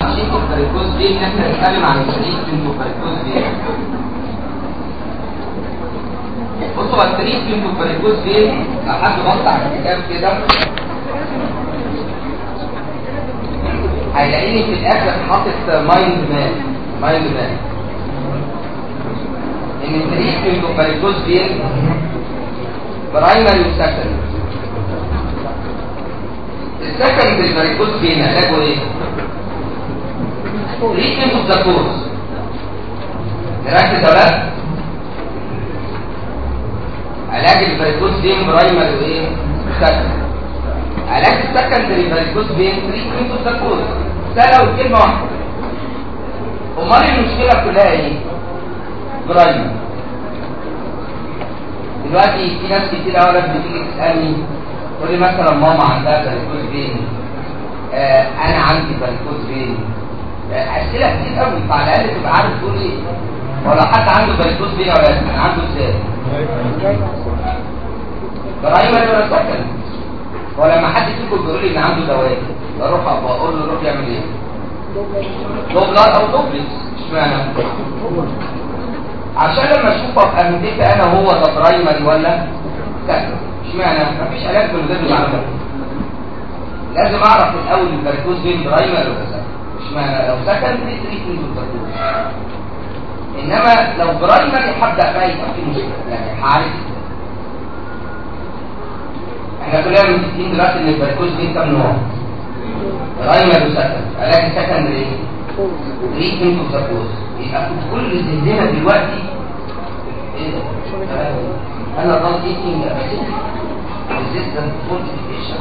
عشان الفاريكوز دي ان احنا نتكلم عن التريتمنت والفاريكوز دي بصوا على التريتمنت والفاريكوز دي لو حد بص على الكتاب كده هيلاقيني في الاخر حاطط مايند مان مايند مان ان التريتمنت والفاريكوز دي برايمري وسكندري السكندري فاريكوز دي علاجه ايه؟ treatment of the cause نركز ولا علاج الفاريكوز فين برايمري وايه سكندري علاج السكندري فاريكوز فين treatment of the cause ده لو كلمه واحده امال المشكله كلها ايه برايمري دلوقتي في ناس كتير قوي بتيجي تسالني تقول لي مثلا ماما عندها فاريكوز فين آه انا عندي فاريكوز فين اسئله كتير قوي فعلى الاقل تبقى عارف تقول ايه ولا حد عنده فاريكوز فين ولا لا عنده ازاي برايمري ولا سكن ولما حد فيكم بيقول لي ان عنده دواء بروح اقول له روح يعمل ايه دوبلر او دوبلكس اشمعنى عشان لما اشوفك امديك انا هو ده برايمري ولا سكن اشمعنى مفيش علاج من غير المعلومات لازم اعرف الاول الفاريكوز بين برايمري ولا سكن اشمعنى لو سكن في تريتمنت الفاريكوز انما لو برايمري هبدا بقى يبقى في مشكله يعني هعرف احنا كلنا متفقين دلوقتي ان الفاريكوز بين كام نوع برايمري وسكن علاج السكن ايه تريتمنت الفاريكوز يبقى كل ذهننا دلوقتي ايه ده انا ضل ايتنج ريزيستنت فورتيفيكيشن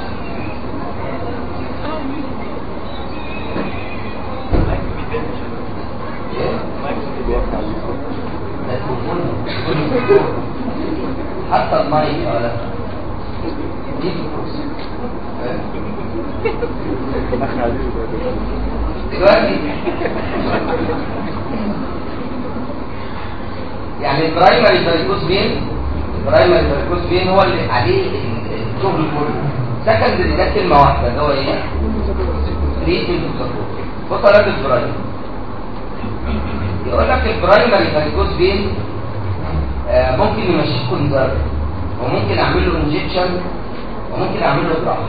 حتى المايك ولا دلوقتي يعني البرايمري فاريكوز فين البرايمري فاريكوز فين هو اللي عليه الشغل كله سكندري ده كلمه واحده اللي هو ايه تريتمنت بص على البرايمري يقول لك البرايمري فاريكوز فين آه ممكن يمشيه كونزرف وممكن اعمل له انجكشن وممكن اعمل له جراحه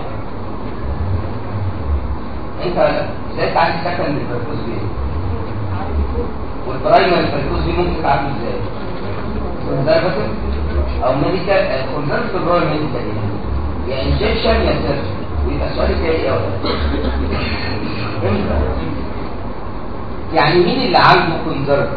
انت ازاي تعالج سكن الفاريكوز فين والبرايمري فاريكوز فين ممكن تعالجه ازاي كونزرفتيف او ميديكال كونزرفتيف اللي هو الميديكال يا انجكشن يا سيرجري ويبقى السؤال الجاي ايه امتى يعني مين اللي عنده كونزرف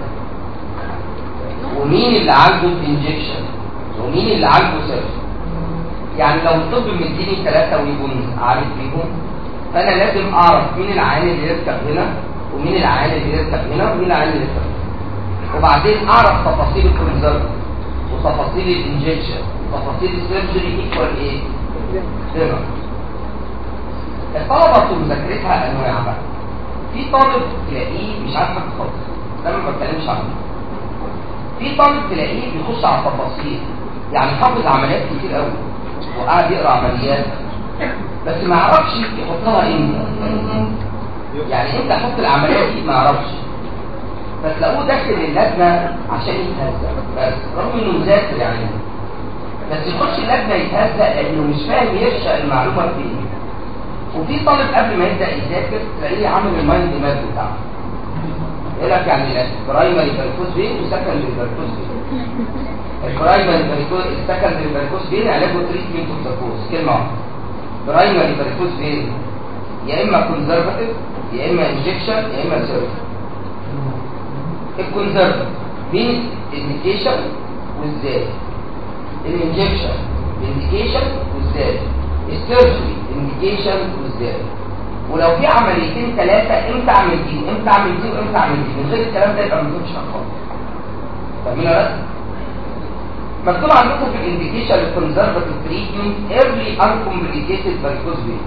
ومين اللي عنده انجكشن ومين اللي عنده سيرجري يعني لو الطب مديني ثلاثة ويبونز عارف بيهم فانا لازم اعرف مين العيان اللي يركب هنا ومين العيان اللي يركب هنا ومين العيان اللي يركب هنا وبعدين اعرف تفاصيل الكونزرف وتفاصيل الانجكشن وتفاصيل السيرجري ايكوال ايه؟ هنا الطلبة في مذاكرتها انواع بقى في طالب تلاقيه مش عارف حاجه خالص ده ما بتكلمش عنه في طالب تلاقيه بيخش على التفاصيل يعني حافظ عمليات كتير قوي وقاعد يقرا عمليات بس ما يعرفش يحطها امتى يعني امتى احط العمليات دي ما يعرفش فتلاقوه داخل اللجنه عشان يتهزأ بس رغم انه مذاكر يعني بس يخش اللجنه يتهزأ لانه مش فاهم يرشق المعلومه فين وفي طالب قبل ما يبدا يذاكر تلاقيه عامل المايند ماب بتاعه يقول لك يعني البرايمري فاريكوز فين وسكندري فاريكوز فين البرايمري فاريكوز السكندري فاريكوز فين علاجه تريتمنت اوف ذا كوز كلمه واحده برايمري فاريكوز فين يا اما كونزرفاتيف يا اما انجكشن يا اما سيرجري الكونزرفاتيف مين الانديكيشن وازاي الانجكشن الانديكيشن وازاي السيرجري انديكيشن وازاي ولو في عمليتين ثلاثه امتى اعمل دي امتى اعمل دي وامتى اعمل دي من غير الكلام ده يبقى ما فيش خالص فاهمين ولا مكتوب عندكم في الانديكيشن الكونزرفاتيف تريتمنت ايرلي انكمبليكيتد فاريكوز فين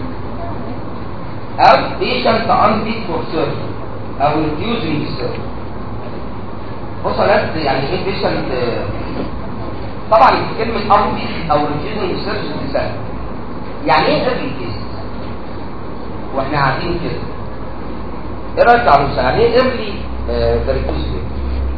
او patient unfit for surgery او refusing surgery بص يا يعني ايه patient طبعا كلمه unfit او refusing surgery دي سهله يعني ايه early case واحنا عارفين كده ايه رايك يا عروسه يعني ايه ايرلي فاريكوز فين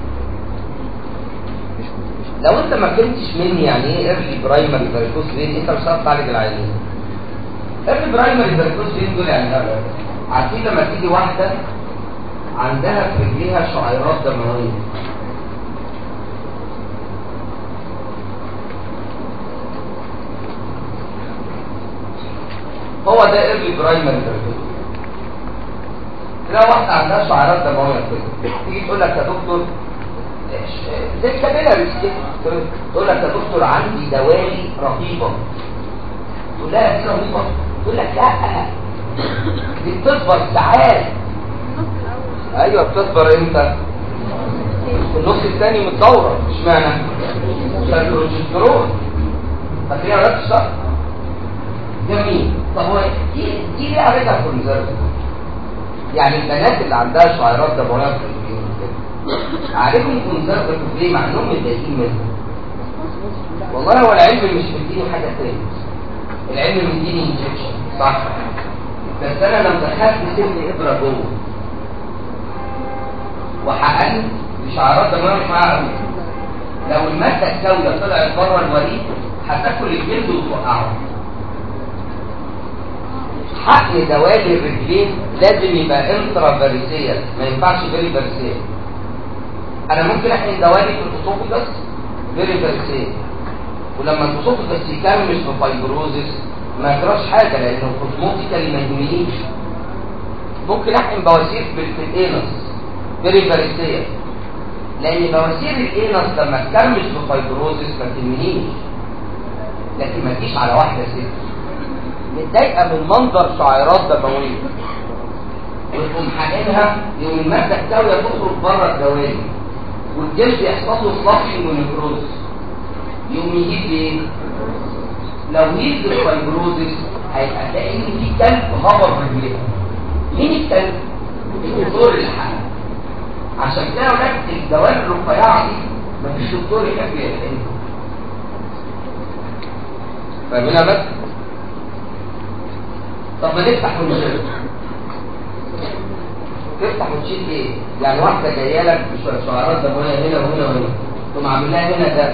لو انت ما فهمتش مني يعني ايه ايرلي برايمري فاريكوز فين انت مش هتعرف تعالج العيانين ايرلي برايمري فاريكوز فين دول يعني ايه عارفين لما تيجي واحده عندها في رجليها شعيرات دمويه هو ده ايرلي برايمري فاريكوز تلاقي واحده عندها شعيرات دمويه كده تيجي تقول لك يا دكتور زي الكابيلاريز كده تقول لك يا دكتور عندي دوالي رهيبه تقول لها دي رهيبه تقول لك لا دي بتصبر ساعات ايوه بتصبر امتى في النص الثاني من الدوره اشمعنى عشان البروجسترون فاكرين ولا الشهر جميل طب هو دي دي ليه علاجها كونزرف يعني البنات اللي عندها شعيرات دمويه في الجسم كده عارفهم كونزرف ليه مع انهم متضايقين منها والله هو العلم مش مديني حاجه تاني العلم مديني انجكشن صح بس انا لو دخلت سن ابره جوه وحقنت بشعارات دمويه مش معاها قوي لو الماده السوداء طلعت بره الوريد هتاكل الجلد وتوقعه حقن دوالي الرجلين لازم يبقى انترا فاريسيال ما ينفعش فيري فاريسيال انا ممكن احقن دوالي في الاسوفيجاس فيري فاريسيال ولما الاسوفيجاس يكمل في فايبروزس ما يجراش حاجه لانه كوزموتيكالي ما يهمنيش ممكن احقن بواسير في الانس فيري فاريسيال لان بواسير الانس لما تكمل في فايبروزس ما تهمنيش لكن ما تجيش على واحده ست متضايقه من منظر شعيرات دمويه وتقوم حقنها يوم الماده الساويه تخرج بره الدوالي والجلد يحصل له فلاشنج ونكروز يوم يجيب ايه؟ لو يجي الفايبروزس هيبقى تلاقي ان في كلب هبر رجليها مين الكلب؟ الدكتور اللي حقن عشان كده هناك الدوالي الرفيعه دي مفيش دكتور يحب يحقنها فاهمينها بس؟ طب ما نفتح ونشيل تفتح وتشيل ايه يعني واحده جايه لك بشويه شعارات دمويه هنا وهنا وهنا تقوم عامل لها هنا ده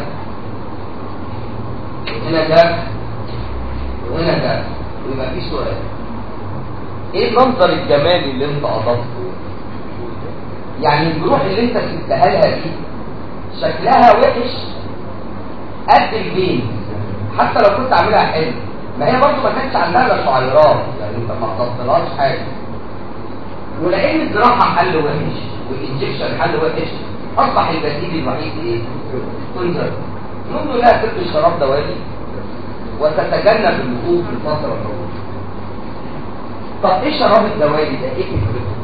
هنا ده وهنا ده ويبقى في سؤال ايه المنظر الجمالي اللي انت اضفته يعني الجروح اللي انت سبتها لها دي شكلها وحش قد البين حتى لو كنت عاملها حلو ما هي برضه ما كانش عندها لا شعيرات يعني انت ما قصدتلهاش حاجه ولان الجراحه حل وحش والانجكشن حل وحش اصبح البديل الوحيد ايه؟ تنزل منذ لا تلك شراب دوالي وتتجنب الوقوف في الفتره الطويله طب ايه شراب الدوالي ده؟ ايه فكرته؟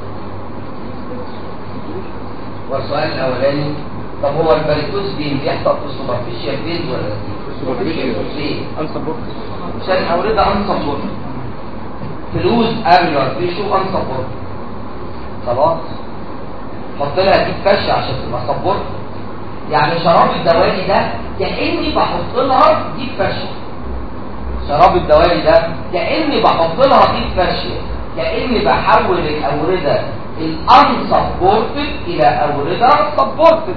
والسؤال الاولاني طب هو الباريتوز بين بيحصل في السوبرفيشال بين ولا ليه؟ عشان اوردها انصب فلوس ارير بيشو انصب خلاص حط لها دي فشه عشان تبقى سبورت يعني شراب الدوالي ده كاني بحط لها دي فشه شراب الدوالي ده كاني بحط لها دي فشه كاني بحول الاورده الانسبورتد الى اورده سبورتد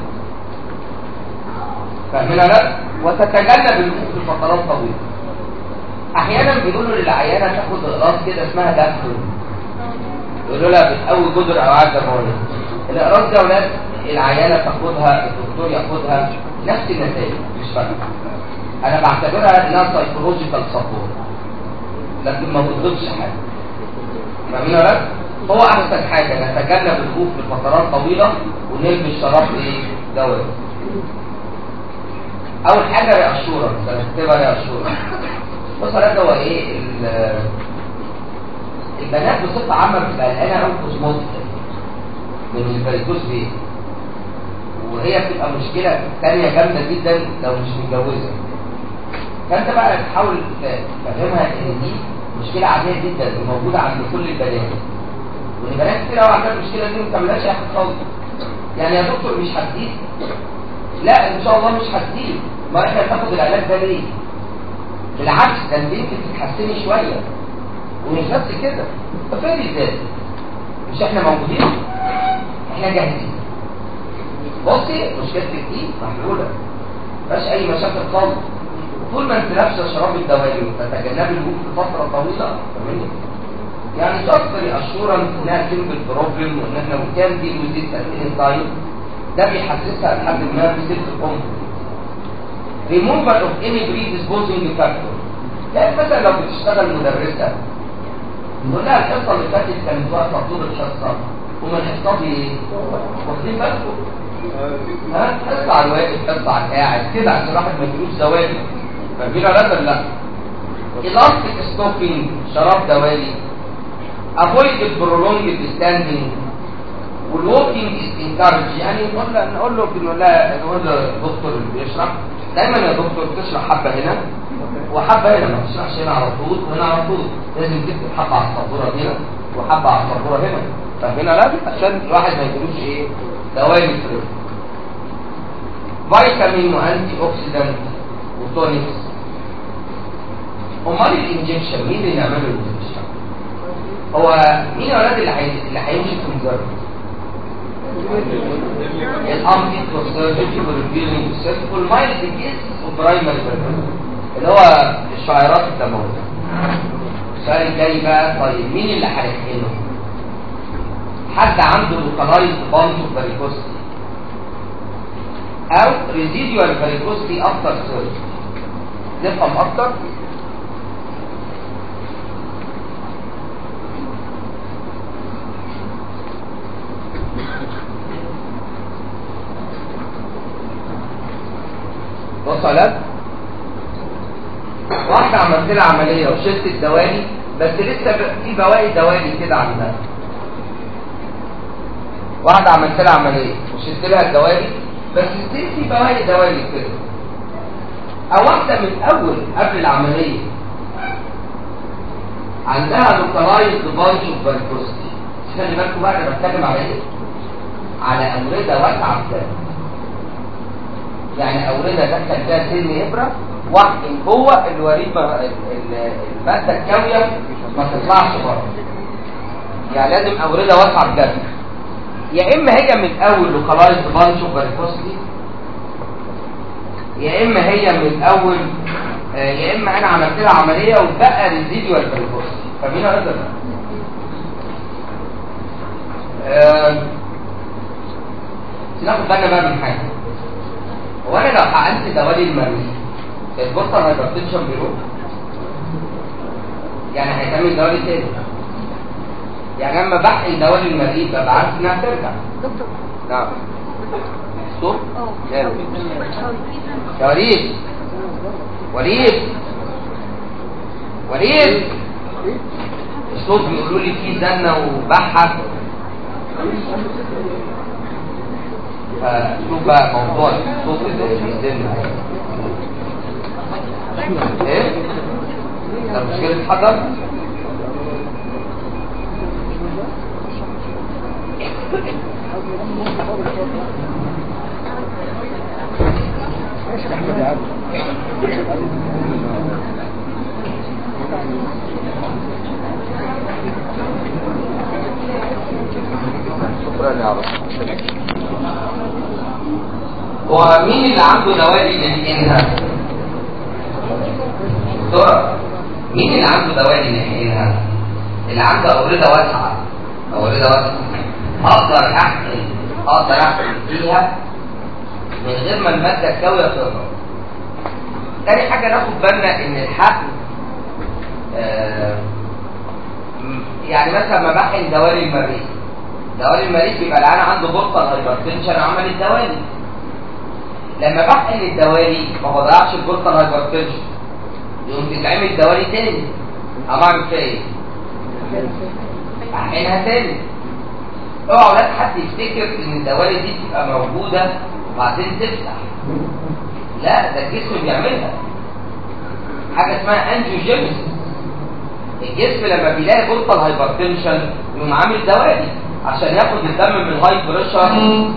فاهمين لا وتتجنب الوقوف لفترات طويله احيانا بيقولوا للعيانه تاخد اقراص كده اسمها دافلون يقولوا لها بتقوي جدر او عاده مولد الاقراص دي اولاد العيانه تاخدها الدكتور ياخدها نفس النتائج مش فارقه انا بعتبرها انها سايكولوجيكال سبورت لكن ما بتضيفش حاجه فاهمين ولا هو احسن حاجه نتجنب الوقوف لفترات طويله ونلبس شراب ايه دواء اول حاجه رياشورنس هنكتبها رياشورنس بص على هو ايه البنات بصفه عامه بتبقى قلقانه قوي كوزموتيكال من الفاليكوز دي وهي بتبقى مشكله ثانيه جامده جدا لو مش متجوزه فانت بقى تحاول تفهمها ان دي مشكله عاديه جدا وموجوده عند كل البنات والبنات كتير قوي عندها المشكله دي ما بتعملهاش اي حاجه خالص يعني يا دكتور مش هتزيد لا ان شاء الله مش هتزيد ما احنا تاخد العلاج ده ليه بالعكس ده انت يمكن تتحسني شويه ومش بس كده فين ازاي مش احنا موجودين احنا جاهزين بصي مشكلتك دي محلوله مفيهاش اي مشاكل خالص طول ما انت لابسه شراب الدوالي وتتجنبي الوقوف لفتره طويله فاهمني يعني تذكري اشورنس انها سيمبل بروبلم وان احنا وكان دي وزيت تاثير تايم ده بيحسسها لحد ما في سيلف كونفدنس removal of any predisposing factor يعني مثلا لو بتشتغل مدرسة نقول لها الحصة اللي فاتت كانت واقفة طول الحصة ومن الحصة دي واخدين بالكم ها حصة على الواقف حصة على القاعد كده عشان الواحد ما يجيلوش زواج فاهمين ولا لا؟ elastic ستوكينج شراب دوالي avoid the prolonged standing والووكينج از انكارج يعني نقول له نقول له نقول له نقول له الدكتور اللي بيشرح دايما يا دكتور تشرح حبه هنا وحبه هنا ما تشرحش هنا على طول وهنا على طول لازم تكتب حبه على السبوره هنا وحبه على السبوره هنا فهنا لازم عشان الواحد ما يجيلوش ايه دوائر الفريق فيتامين وانتي اوكسيدانت وتونيكس امال الانجكشن مين اللي يعمله الانجكشن هو مين الاولاد اللي هي اللي هيمشي في مجرد الامبي والسيرجي والريفيلينج سيلف والمايلد كيس والبرايمري اللي هو الشعيرات الدمويه السؤال الجاي بقى طيب مين اللي هيحقنه حد عنده لوكالايز بانتو فاريكوستي او ريزيديوال فاريكوستي افتر سيرجي نفهم اكتر بص على واحدة عملت لها عملية وشلت الدوالي بس لسه ب- في بواقي دوالي كده عندها واحدة عملت لها عملية وشلت لها الدوالي بس ستيل في بواقي دوالي كده أو واحدة من أول قبل العملية عندها لوكالايز بانش اوف فالكوستي خلي بالكم بقى انا بتكلم على ايه؟ على أوردة واسعة في الدم. يعني أوردة دخل فيها سن إبرة واحقن جوه الوريد ما- ال- ال- المادة الكاوية ما تطلعش بره يعني لازم أوردة واسعة بجد يا إما هي من أول لوكالايز بانش اوف فالكوستي يا إما هي من أول آه، يا إما أنا عملت لها عملية وبقى ريزيديوال فالكوستي فاهمين ولا لا؟ آه، ناخد بالنا بقى من حاجه هو انا لو حقنت دوالي المريء البورصه هايبرتنشن بيروح يعني هيتعمل دوالي تاني يعني لما بحقن دوالي المريء ببقى عارف انها ترجع دكتور نعم صوت اه يا وليد وليد وليد الصوت بيقولوا لي فيه زنه وبحه فشوف بقى موضوع الصوت اللي بيزن ايه ده مشكلة حضر شكرا يا رب هو مين اللي عنده دوالي نحقنها؟ دكتورة مين اللي عنده دوالي نحقنها؟ اللي عنده أوردة واسعة أوردة واسعة أقدر أحقن أقدر أحقن فيها من غير ما المادة الكاوية تظهر. تاني حاجة ناخد بالنا إن الحقن آه، م- يعني مثلا ما بحقن دوالي المريء دوالي المريء بيبقى العيان عنده بورصة هايبرتنشن عمل الدوالي لما بحقن الدوالي ما بضيعش البورصه الهايبرتنشن يقوم تتعمل دوالي تاني اما اعمل فيها ايه؟ احقنها تاني اوعوا لا حد يفتكر ان الدوالي دي تبقى موجوده وبعدين تفتح لا ده الجسم بيعملها حاجه اسمها انجيوجينيسيس الجسم لما بيلاقي بورصه الهايبرتنشن يقوم عامل دوالي عشان ياخد الدم من الهاي بريشر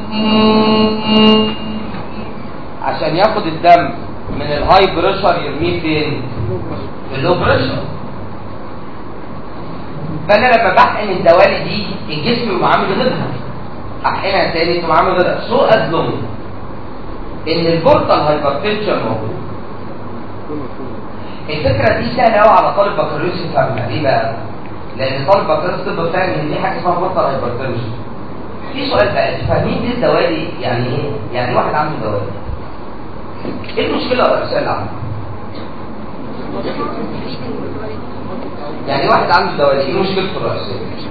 عشان ياخد الدم من الهاي بريشر يرميه فين؟ في اللو بريشر فانا لما بحقن الدوالي دي الجسم يبقى عامل غيرها احقنها تاني تبقى عامل غيرها سو ازلم ان البورتال هايبرتنشن موجود الفكره دي سهله قوي على طالب بكالوريوس يفهمها ليه بقى؟ لان طالب بكالوريوس طب فاهم ان دي حاجه اسمها بورتال هايبرتنشن في سؤال بقى فاهمين دي الدوالي يعني ايه؟ يعني واحد عنده دوالي ايه المشكله الرئيسيه اللي عنده؟ يعني واحد عنده دوالي ايه مشكلته الرئيسيه؟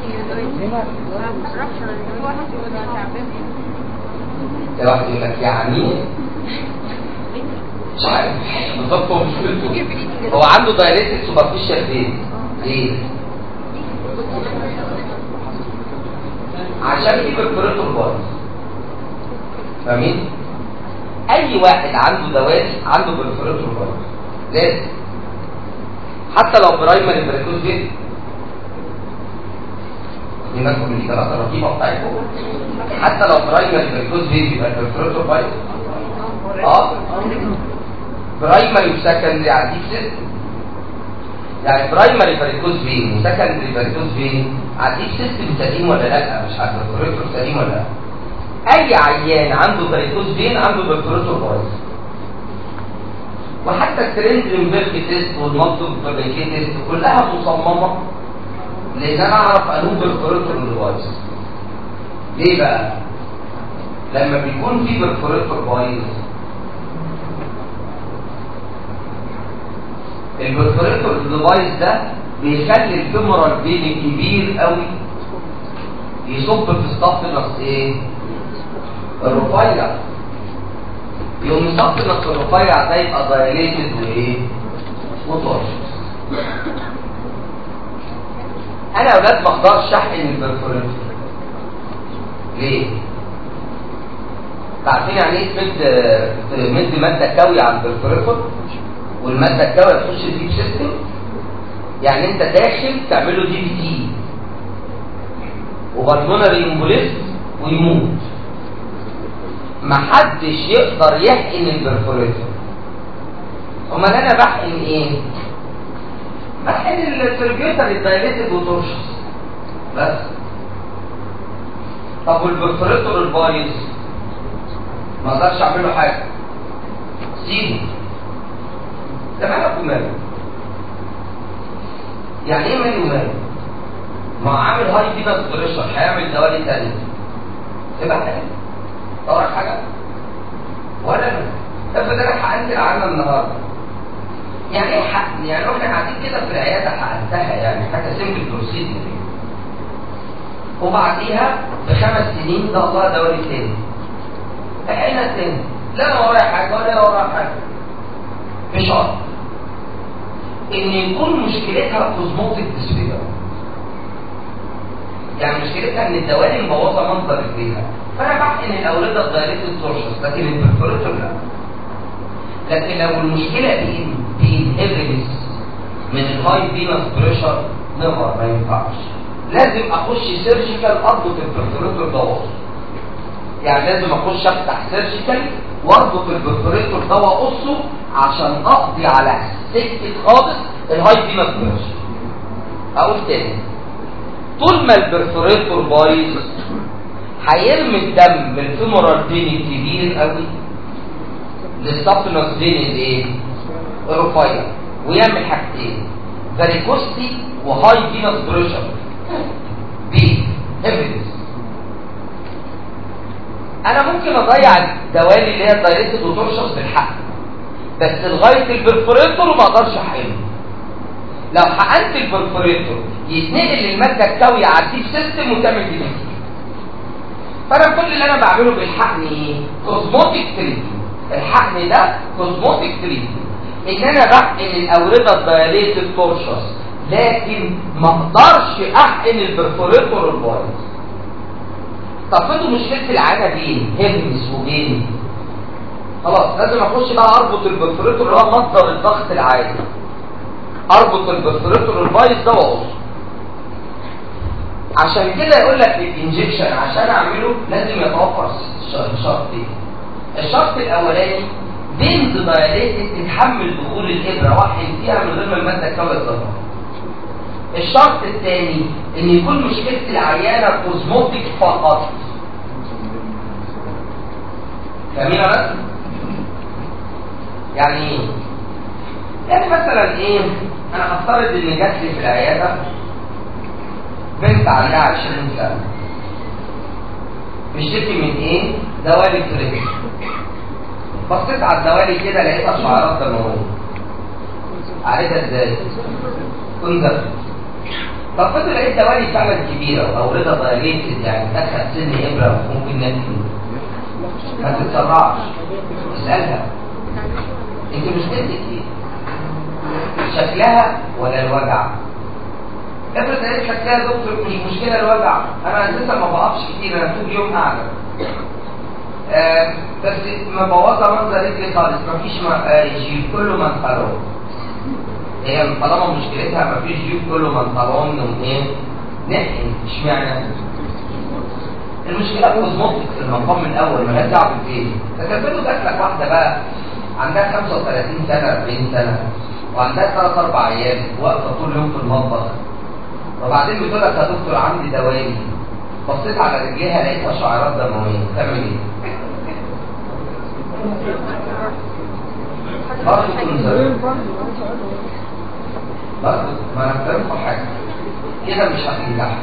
ده واحد يقول لك يعني مش عارف بالظبط هو مشكلته هو عنده دايليتد سوبرفيشال فين؟ ليه؟ عشان في برفوريتور بايظ فاهمين؟ اي واحد عنده دوالي عنده برفوريتور بايظ لازم حتى لو برايمري بريكوز فين بالكم من الثلاثه الرقيبه بتاعتكم حتى لو برايمري بريكوز فين يبقى البرفوريتور بايظ اه برايمري وسكندري عديك سيستم يعني برايمري بريكوز فين وسكندري بريكوز فين عديك سيستم سليم ولا لا مش عارف البرفوريتور سليم ولا لا اي عيان عنده بريكوز فين عنده برفوريتور بايظ وحتى الترند لمبيرك تيست والمنطق بريكي تيست كلها مصممه لان انا اعرف انوب برفوريتور اللي بايظ ليه بقى لما بيكون في برفوريتور بايظ البرفوريتور اللي بايظ ده بيخلي الفيمورال فين الكبير قوي يصب في الصف نص ايه الرفيع يقوم الصف نص الرفيع ده يبقى دايليتد وايه وطرش انا يا اولاد ما اقدرش احقن البرفوريتور ليه عارفين يعني ايه تمد تمد ماده كاويه على البرفوريتور والماده الكاويه تخش الديب سيستم يعني انت داخل تعمله دي بي تي وبالمونري امبوليست ويموت محدش يقدر يحقن البرفوريتور امال انا بحقن ايه بحقن السيرجيتر الدايليتد وتورشس بس طب والبرفوريتور البايظ ما اقدرش اعمل له حاجه سيبه ده مالك وماله يعني ايه مالي وماله ما هو عامل هاي فينس بريشر هيعمل دوالي تاني تبقى حاجه وراك حاجه ولا انا طب ده انا حقنت العامه النهارده يعني ايه حقن يعني واحنا قاعدين كده في العياده حقنتها يعني حاجه سيمبل بروسيدر وبعديها بخمس سنين ده الله دوري تاني احنا تاني لا انا ورايا حاجه ولا انا ورايا حاجه بشرط ان يكون مشكلتها كوزموتيك ديسفيجر يعني مشكلتها ان الدوالي مبوظه منظر رجليها فانا بحقن الاولاد الدايركت تورشس لكن البرفوريتور لا لكن لو المشكله دي بينهبلس من الهاي فينس بريشر نيفر ما ينفعش لازم اخش سيرجيكال اربط البرفوريتور ده واقصه يعني لازم اخش افتح سيرجيكال واربط البرفوريتور ده واقصه عشان اقضي على سكه خالص الهاي فينس بريشر اقول تاني طول ما البرفوريتور بايظ هيرمي الدم من الفيمورال فين الكبير قوي للسبنس فين الايه؟ الرفيع ويعمل حاجتين فاريكوستي وهاي فينس بريشر بي هيفينس انا ممكن اضيع الدوالي اللي هي الدايركت وترشص بالحق بس لغايه البرفوريتور ما اقدرش احقنه لو حقنت البرفوريتور يتنقل الماده الكاويه على الديب سيستم وتعمل دي فانا كل اللي انا بعمله بالحقن ايه كوزموتيك تريتمنت الحقن ده كوزموتيك تريتمنت ان انا بحقن الاورده الدايليتد تورشس لكن ما اقدرش احقن البرفوريتور البايظ طب انتوا مشكله العاده دي هيرمس وبين خلاص لازم اخش بقى اربط البرفوريتور اللي هو مصدر الضغط العادي اربط البرفوريتور البايظ ده واقصه عشان كده يقول لك الانجكشن عشان اعمله لازم يتوفر شرطين الشرط الاولاني بنز دايليتد تتحمل دخول الابره واحد فيها من غير ما الماده الكاويه تظهر الشرط الثاني ان يكون مشكله العيانه كوزموتيك فقط فاهمين بس يعني ايه يعني مثلا ايه انا هفترض ان جات لي في العياده بنت عندها 20 سنه بتشتكي من ايه دوالي كريم بصيت على الدوالي كده لقيتها شعرات دمويه عارفها ازاي كنزر طب كنت لقيت دوالي فعلا كبيره او رضا دايليتد يعني دخل سن ابره ممكن نفسي ما تتسرعش اسالها انت مشكلتك ايه شكلها ولا الوجع افرض قالت لك يا دكتور مش مشكله الوجع انا اساسا ما بقفش كتير انا طول اليوم قاعده آه بس مبوظه منظر رجلي خالص مفيش جيب كله منطلون هي طالما مشكلتها مفيش جيب كله منطلون وايه نحن اشمعنى المشكله كوزموتيك في المقام الاول مالهاش دعوه بالفين تكملوا جات لك واحده بقى عندها 35 سنه 40 سنه وعندها ثلاث اربع ايام واقفه طول اليوم في المطبخ وبعدين بتقول لك يا دكتور عندي دوالي بصيت على رجليها لقيتها شعرات دمويه تعمل ايه؟ برضه كنزر برضه ما انا فهمت حاجه كده مش هتنجح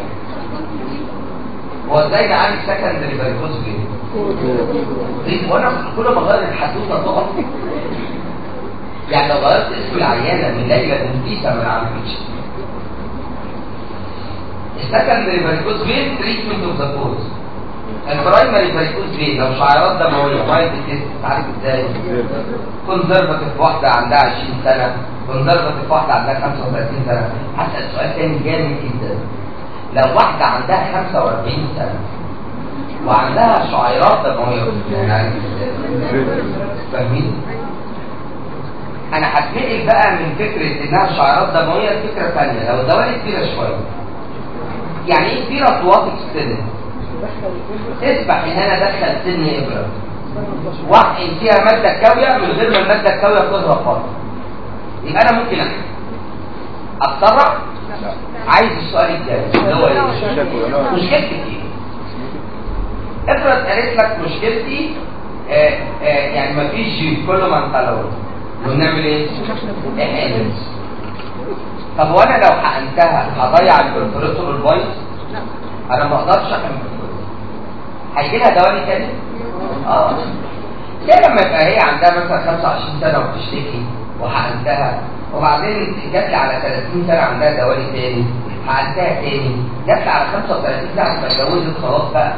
هو ازاي نعالج سكندري فيروس ليه؟ وانا كل ما اغير الحدوته تقف يعني لو غيرت اسم العيانه من ليلى تنفيسه ما نعرفش السكندري فيروس فين تريتمنت اوف ذا كوز البرايمري فيروس فين لو شعيرات دمويه مايت تيست تعرف ازاي كونزرفاتيف واحده عندها 20 سنه كونزرفاتيف واحده عندها 35 سنه هسال سؤال تاني جامد جدا لو واحده عندها 45 سنه وعندها شعيرات دمويه فاهمين انا هتنقل بقى من فكره انها شعيرات دمويه لفكره ثانيه لو الدوالي كبيره شويه يعني ايه كبيره توافق سن تسبح ان انا ادخل سن ابره واحقن فيها ماده كاويه من غير ما الماده الكاويه تظهر خالص يبقى انا ممكن احقن اتسرع عايز السؤال الجاي اللي هو ايه مشكلتك ايه افرض قالت لك مشكلتي آآ آآ يعني مفيش جيب كله منطلون ونعمل ايه احقن طب وانا لو حقنتها هضيع البرفوريتور البايظ انا ما اقدرش احقن هيجي لها دوالي تاني اه زي لما يبقى هي عندها مثلا 25 سنه وبتشتكي وحقنتها وبعدين جات لي على 30 سنه عندها دوالي تاني حقنتها تاني جات لي على 35 سنه ما اتجوزت خلاص بقى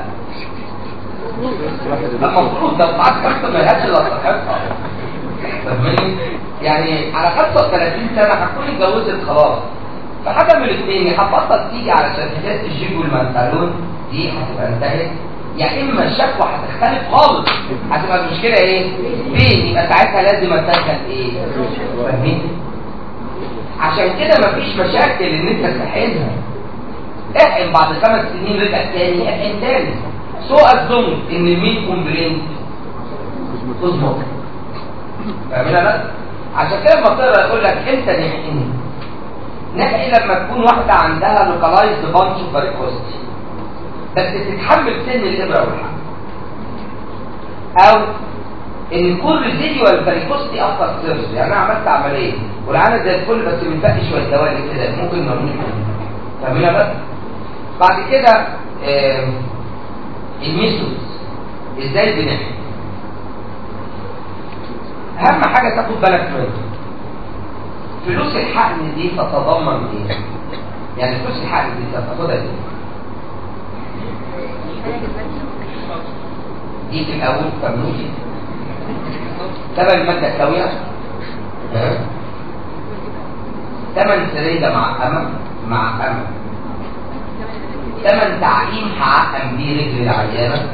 المفروض لو قعدت خمسه ما لهاش الا صاحبها فاهمني؟ يعني على 35 سنه هتكون اتجوزت خلاص فحاجه من الاثنين هتبطل تيجي على شركات الجيب والمنتالون دي هتبقى انتهت يا اما الشكوى هتختلف خالص هتبقى المشكله ايه؟ فين؟ يبقى ساعتها لازم اتدخل ايه؟ فاهمين؟ عشان كده مفيش مشاكل ان انت تحقنها احقن بعد خمس سنين رجع تاني احقن تاني سو الزم ان المين كومبلينت تظبط فاهمين بس؟ عشان كده لما تقرا يقول لك امتى نحقن؟ نحقن لما تكون واحده عندها لوكالايزد بانش فاريكوستي بس تتحمل سن الابره والحق او ان يكون ريزيديوال فاريكوستي افتر سيرجري يعني انا عملت عمليه والعينه زي الفل بس متبقي شويه دوالي كده ممكن نموت فاهمين بس؟ بعد كده آه الميثود ازاي بنحقن اهم حاجه تاخد بالك منها فلوس الحقن دي تتضمن ايه يعني فلوس الحقن دي تاخدها ايه دي في الاول تمنوجي تمن الماده الكاويه تمن سريده معقمه معقمه تمن تعقيم هعقم بيه رجل العيانه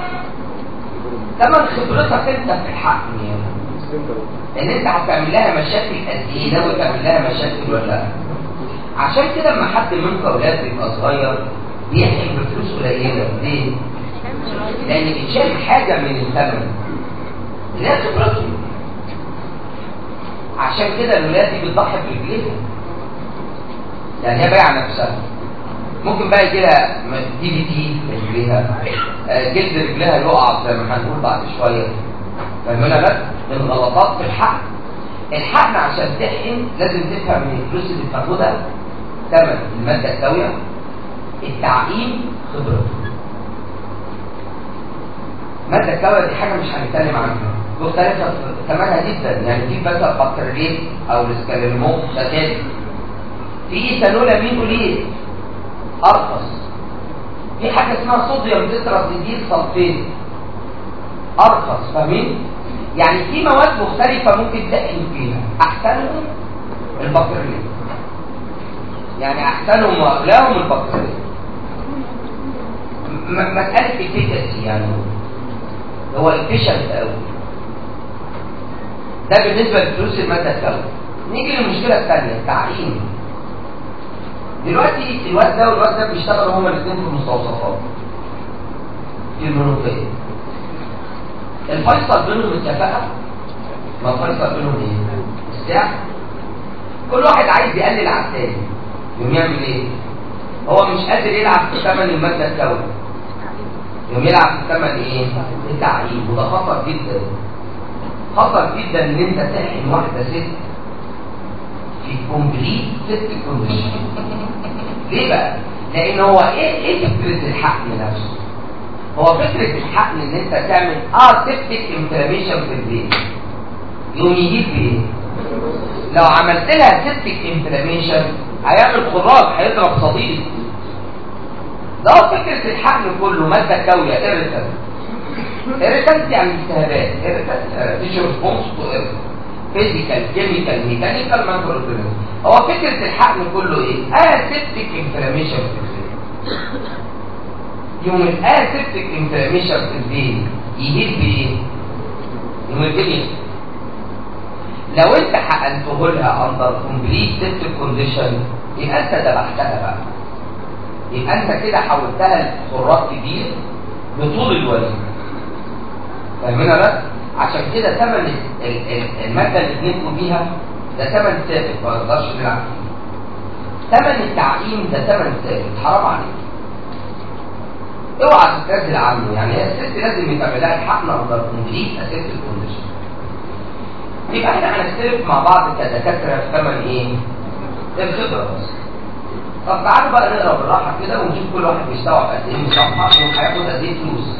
تمن خبرتك انت في الحقن يعني ان انت هتعمل لها مشاكل قد ايه ناوي تعمل لها مشاكل ولا لا عشان كده لما حد منكم اولاد بيبقى صغير بيحقن بفلوس قليله ليه؟ لان بيتشال حاجه من الثمن اللي هي خبرته عشان كده الولاد دي بتضحي برجليها يعني هي بايعه نفسها ممكن بقى يجي لها دي بي تي في رجليها آه، جلد رجلها يقع زي ما هنقول بعد شويه فاهمنا بس من غلطات في الحقن الحقن عشان تحقن لازم تفهم ان الفلوس اللي بتاخدها ثمن الماده الساويه التعقيم خبرته مادة الكاوية دي حاجة مش هنتكلم عنها مختلفة في ثمنها جدا يعني في مثلا بكتيريت او الاسكالينوم ده تاني في ايثانولامين قليل ارخص في حاجة اسمها صوديوم تتراسيديل صلفيت ارخص فاهمين؟ يعني في مواد مختلفة ممكن تحقن فيها احسنهم البكتيريت يعني احسنهم واغلاهم البكتيريت م- مسألة الفيتسي يعني هو efficient قوي ده بالنسبة لفلوس المادة الكونية نيجي للمشكلة الثانية التعقيم دلوقتي الواد ده والواد ده بيشتغلوا هما الاثنين في المستوصفات في المنوفية الفيصل بينهم الكفاءة ما الفيصل بينهم ايه؟ السعر كل واحد عايز يقلل على الثاني يقوم يعمل ايه؟ هو مش قادر يلعب في ثمن المادة الكونية يوم يلعب في ثمن ايه؟ التعقيم وده خطر جدا خطر جدا ان انت تحقن واحده ست في كومبليت ست كونديشن ليه بقى؟ لان هو ايه ايه فكره الحقن نفسه؟ هو فكره الحقن ان انت تعمل اه سيبتك انفلاميشن في البيت يقوم يجيب بايه؟ لو عملت لها سيبتك انفلاميشن هيعمل خراج هيضرب صديق ده هو فكرة الحقن كله مادة كاوية إيريتنت إيريتنت يعني التهابات إيريتنت تيجي ريسبونس تو إيريتنت فيزيكال كيميكال ميكانيكال مايكرو هو فكرة الحقن كله إيه؟ أسيبتيك انفلاميشن في البين يوم الأسيبتيك انفلاميشن في البين يهيل بإيه؟ يوم البين لو أنت حقنته لها أندر كومبليت سيبتيك كونديشن يبقى أنت ذبحتها بقى يبقى انت كده حولتها لخراج كبير بطول الوليد فاهمين بس عشان كده ثمن ال- ال- الماده اللي بنبنوا بيها ده ثمن ثابت ما نقدرش نلعب فيه ثمن التعقيم ده ثمن ثابت حرام عليك اوعى تتنازل عنه يعني هي الست لازم يتعمل لها الحقن اندر كومبليت اسيست كونديشن يبقى احنا هنختلف مع بعض كدكاتره في ثمن ايه؟ الخبره بس طب تعالوا بقى نقرا بالراحه كده ونشوف كل واحد بيستوعب قد ايه من صفحه وهياخد قد ايه فلوس.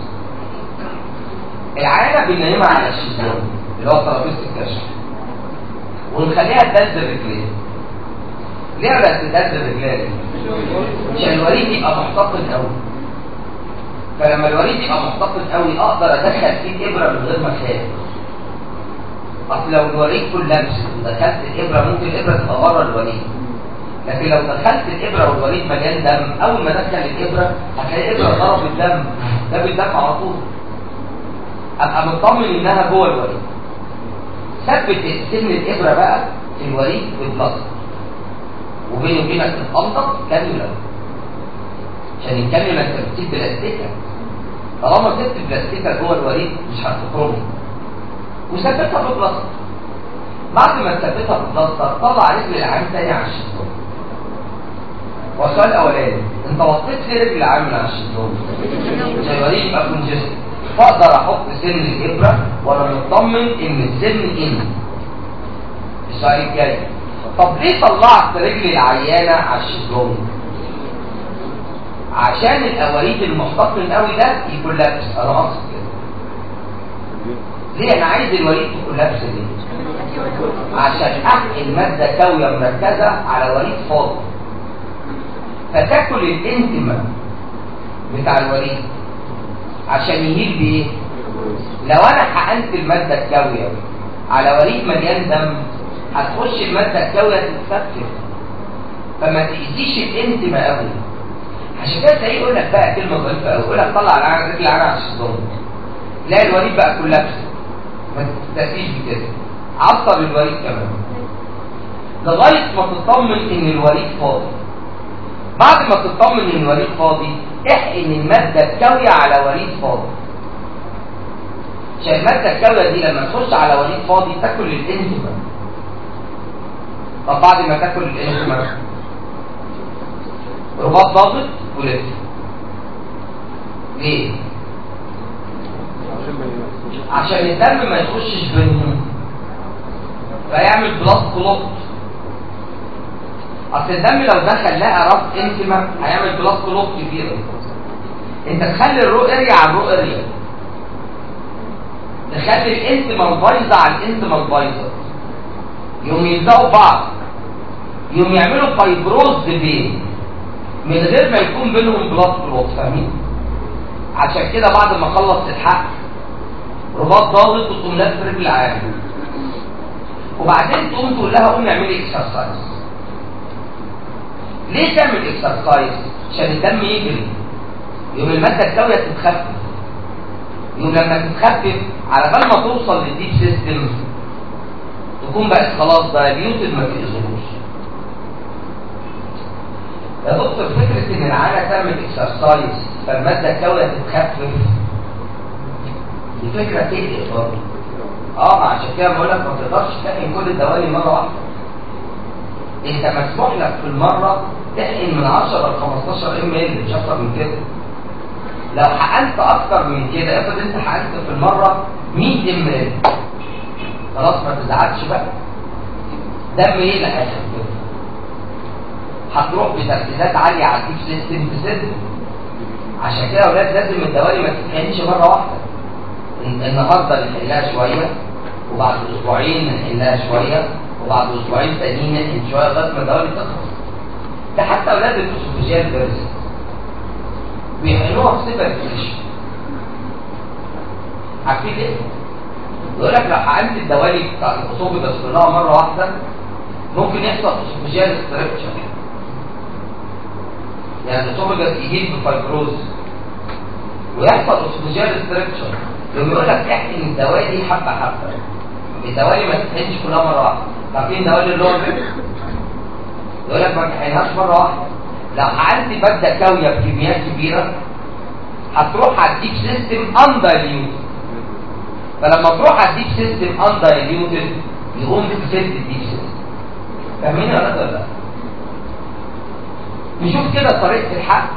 العينه بننيمها على الشيزون اللي هو ترابيزه الكشف ونخليها تدز الرجلين. ليه بقى تدز الرجلين؟ عشان الوريد يبقى محتقن قوي. فلما الوريد يبقى محتقن قوي اقدر ادخل فيه ابره من غير ما اخاف. اصل لو الوريد كولابس ودخلت الابره ممكن الابره تبقى بره الوريد. لكن لو دخلت الابره والوريد مليان دم اول ما ادخل الابره هتلاقي الابره ضرب الدم ده بالدم على طول ابقى مطمن انها جوه الوريد ثبت سن الابره بقى في الوريد بالبلاستيك وبيني وبينك تتقنطط كانيولا عشان الكانيولا انت بتسيب بلاستيكه طالما سبت بلاستيكه جوه الوريد مش هتخرج وثبتها بالبلاستيك بعد ما تثبتها بالبلاستيك طلع رجل العين تاني على الشيزون والسؤال الاولاني انت وطيت ليه رجل العين على الشيزون عشان الوريد يبقى كونجست فاقدر احط سن الابره وانا مطمن ان السن ان السؤال الجاي طب ليه طلعت رجل العيانه على الشيزون عشان الاوريد المحتقن قوي ده يكون لابس انا قصد كده ليه انا عايز الوريد تكون لابسه ليه عشان احقن ماده كاويه مركزه على وريد فاضي فتاكل الانتما بتاع الوريد عشان يهيل بايه لو انا حقنت الماده الكاويه على وريد مليان دم هتخش الماده الكاويه تتفكك فما تاذيش الانتما قوي عشان كده تلاقيه يقول لك بقى كلمه ظريفه قوي يقول لك طلع العين رجل العين على الشيطان لا الوريد بقى كله لابسه ما تستفيش بكده عصب الوريد كمان لغايه ما تطمن ان الوريد فاضي بعد ما تطمن ان الوريد فاضي احقن الماده الكاويه على وريد فاضي عشان الماده الكاويه دي لما تخش على وريد فاضي تاكل الانتما طب بعد ما تاكل الانتما رباط ضاغط ولف ليه؟ عشان الدم ما يخشش بينهم فيعمل بلاد كلوت اصل الدم لو دخل لقى راس انتما هيعمل بلاد كلوت كبيره انت تخلي الرو اريا على الرو اريا تخلي الانتما البايظه على الانتما البايظه يوم يلزقوا بعض يوم يعملوا فايبروز بين من غير ما يكون بينهم بلاد كلوت فاهمين عشان كده بعد ما خلص الحق رباط ضاغط وتقوم لف رجل عالي وبعدين تقوم تقول لها قومي اعملي اكسرسايز ليه تعمل اكسرسايز عشان الدم يجري يوم الماده الكاويه تتخفف يوم لما تتخفف على بال ما توصل للديب سيستم تكون بقت خلاص بقى بيوتد ما تاذوش يا دكتور فكره ان العانه تعمل اكسرسايز فالماده الكاويه تتخفف دي فكره تقلق برضه اه ما عشان كده بقول لك ما تقدرش تحقن كل الدوالي مره واحده انت مسموح لك في المره تحقن من 10 ل 15 ام ال مش اكتر من كده لو حقنت اكتر من كده افرض انت حقنت في المره 100 ام ال خلاص ما تزعلش بقى دم ايه اللي هيحصل كده هتروح بتركيزات عاليه على الديب سيستم تسد عشان كده يا اولاد لازم الدوالي ما تتحقنش مره واحده النهارده نحلها شويه وبعد اسبوعين نحلها شويه وبعد اسبوعين تانيين نحل شويه لغايه ما الدوالي تخلص ده حتى اولاد الاسوفيجيال فيرس بيحلوها في سيبر فيش عارفين ليه؟ يقول لك لو حقنت الدوالي بتاع الاسوفيجاس كلها مره واحده ممكن يحصل اسوفيجيال ستريكشر يعني الاسوفيجاس يجيب بفايبروز ويحصل اسوفيجيال ستريكشر يوم يقول لك احقن الدوالي حبه حبه الدوالي ما تتحقنش كلها مره واحده عارفين دوالي اللي هو يقول لك ما تحقنهاش مره واحده لو حقنت ماده كاويه بكميات كبيره هتروح على الديب سيستم اندايليوتد فلما تروح على الديب سيستم اندايليوتد يقوم تسد الديب سيستم فاهمين ولا لا؟ نشوف كده طريقه الحق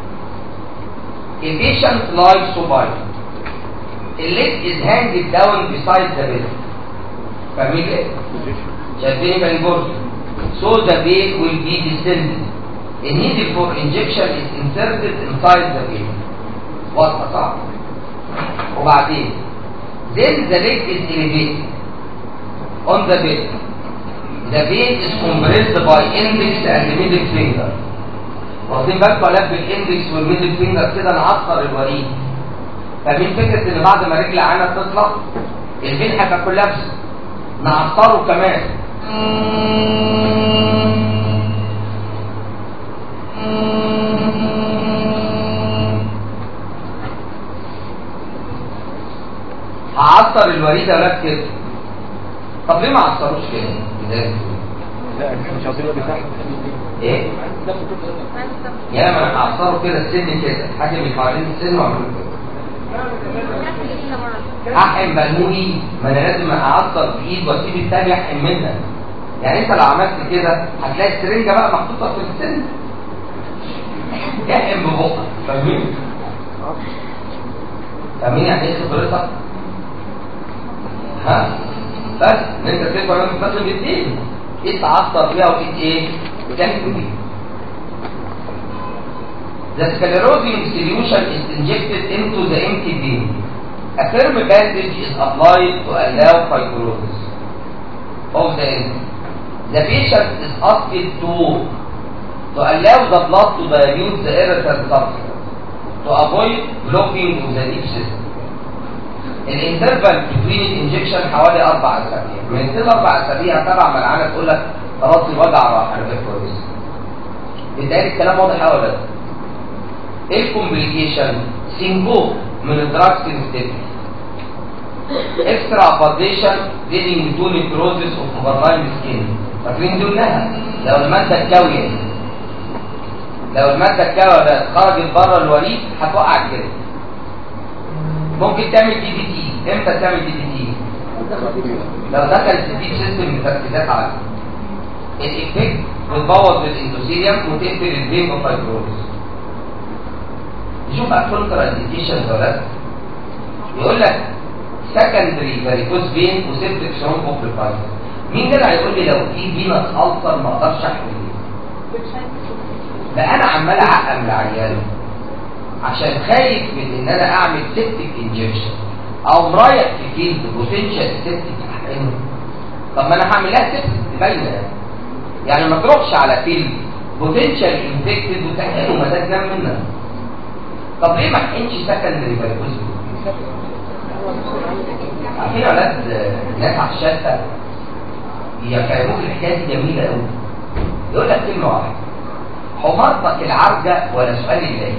A patient lies supine the leg is handed down beside the bed فاهمين ايه؟ شايفين بنجرد so the vein will be distended a needle for injection is inserted inside the vein واضحة صح؟ وبعدين then the leg is elevated on the bed the vein is compressed by index and middle finger واخدين بالكم على بالاندكس والميدل فينجر كده نعصر الوريد فاهمين فكره ان بعد ما رجل عينك تطلع الفين هيبقى كولابس نعصره كمان هعصر الوريد يا ولاد كده طب ليه ما عصروش كده؟ ازاي؟ لا مش عاوزين يبقى تحت ايه؟ يا ما انا هعصره كده السن كده حاجه من حوالين السن واعمله كده احقن بلموني ما انا لازم اعصر بايد واسيب التاني يحقن منها يعني انت لو عملت كده هتلاقي السرنجه بقى محطوطه في السن احقن ببقك فاهمين؟ فاهمين يعني ايه خبرتك؟ ها؟ بس ان انت تكبر لازم تستخدم الاثنين ايه تعصر فيها وايه ايه؟ بتعمل بيه The sclerosing solution is injected into the empty vein. A firm bandage is applied to allow fibrosis of the end. The patient is asked to to allow the blood to dilute the irritant substance to avoid blocking of the deep system. الانترفال between الانجكشن حوالي اربع اسابيع من كده اربع اسابيع تبع ما العينه تقول لك خلاص الوجع راح انا بقيت كويس بالتالي الكلام واضح قوي ولا ايه الكومبليكيشن سينكوب من الدراج سينستيفيتي اكسترا اباديشن ليدنج تو نيكروزيس اوف اوفرلاين سكين فاكرين دي قلناها لو الماده الكاويه لو الماده الكاويه ده خرجت بره الوريد هتوقع كده ممكن تعمل دي دي تي امتى تعمل دي دي تي لو دخل الديب سيستم بتركيزات عاليه الايفكت بتبوظ الاندوثيليوم وتقتل الفين وفايبروز نشوف بقى كونترا انديكيشن دولت يقول لك سكندري فاريكوز فين وسيبتك ثرومبوفليبايتس مين كده هيقول لي لو في فينس ألسر ما اقدرش احمل ده انا عمال اعقم العيان عشان خايف من ان انا اعمل سيبتك انجكشن او رايح في فيلد بوتنشال سيبتك احقنه طب ما انا هعمل لها سيبتك باينه يعني ما تروحش على فيلد بوتنشال انفكتد وتحقنه ما ده تنام منها طب ليه ما احقنش سكندري فايبروز عارفين يا ولاد ناس على الشتى يفهموك الحكايه دي جميله قوي يقول لك كلمه واحده حمارتك العرجه ولا سؤال الله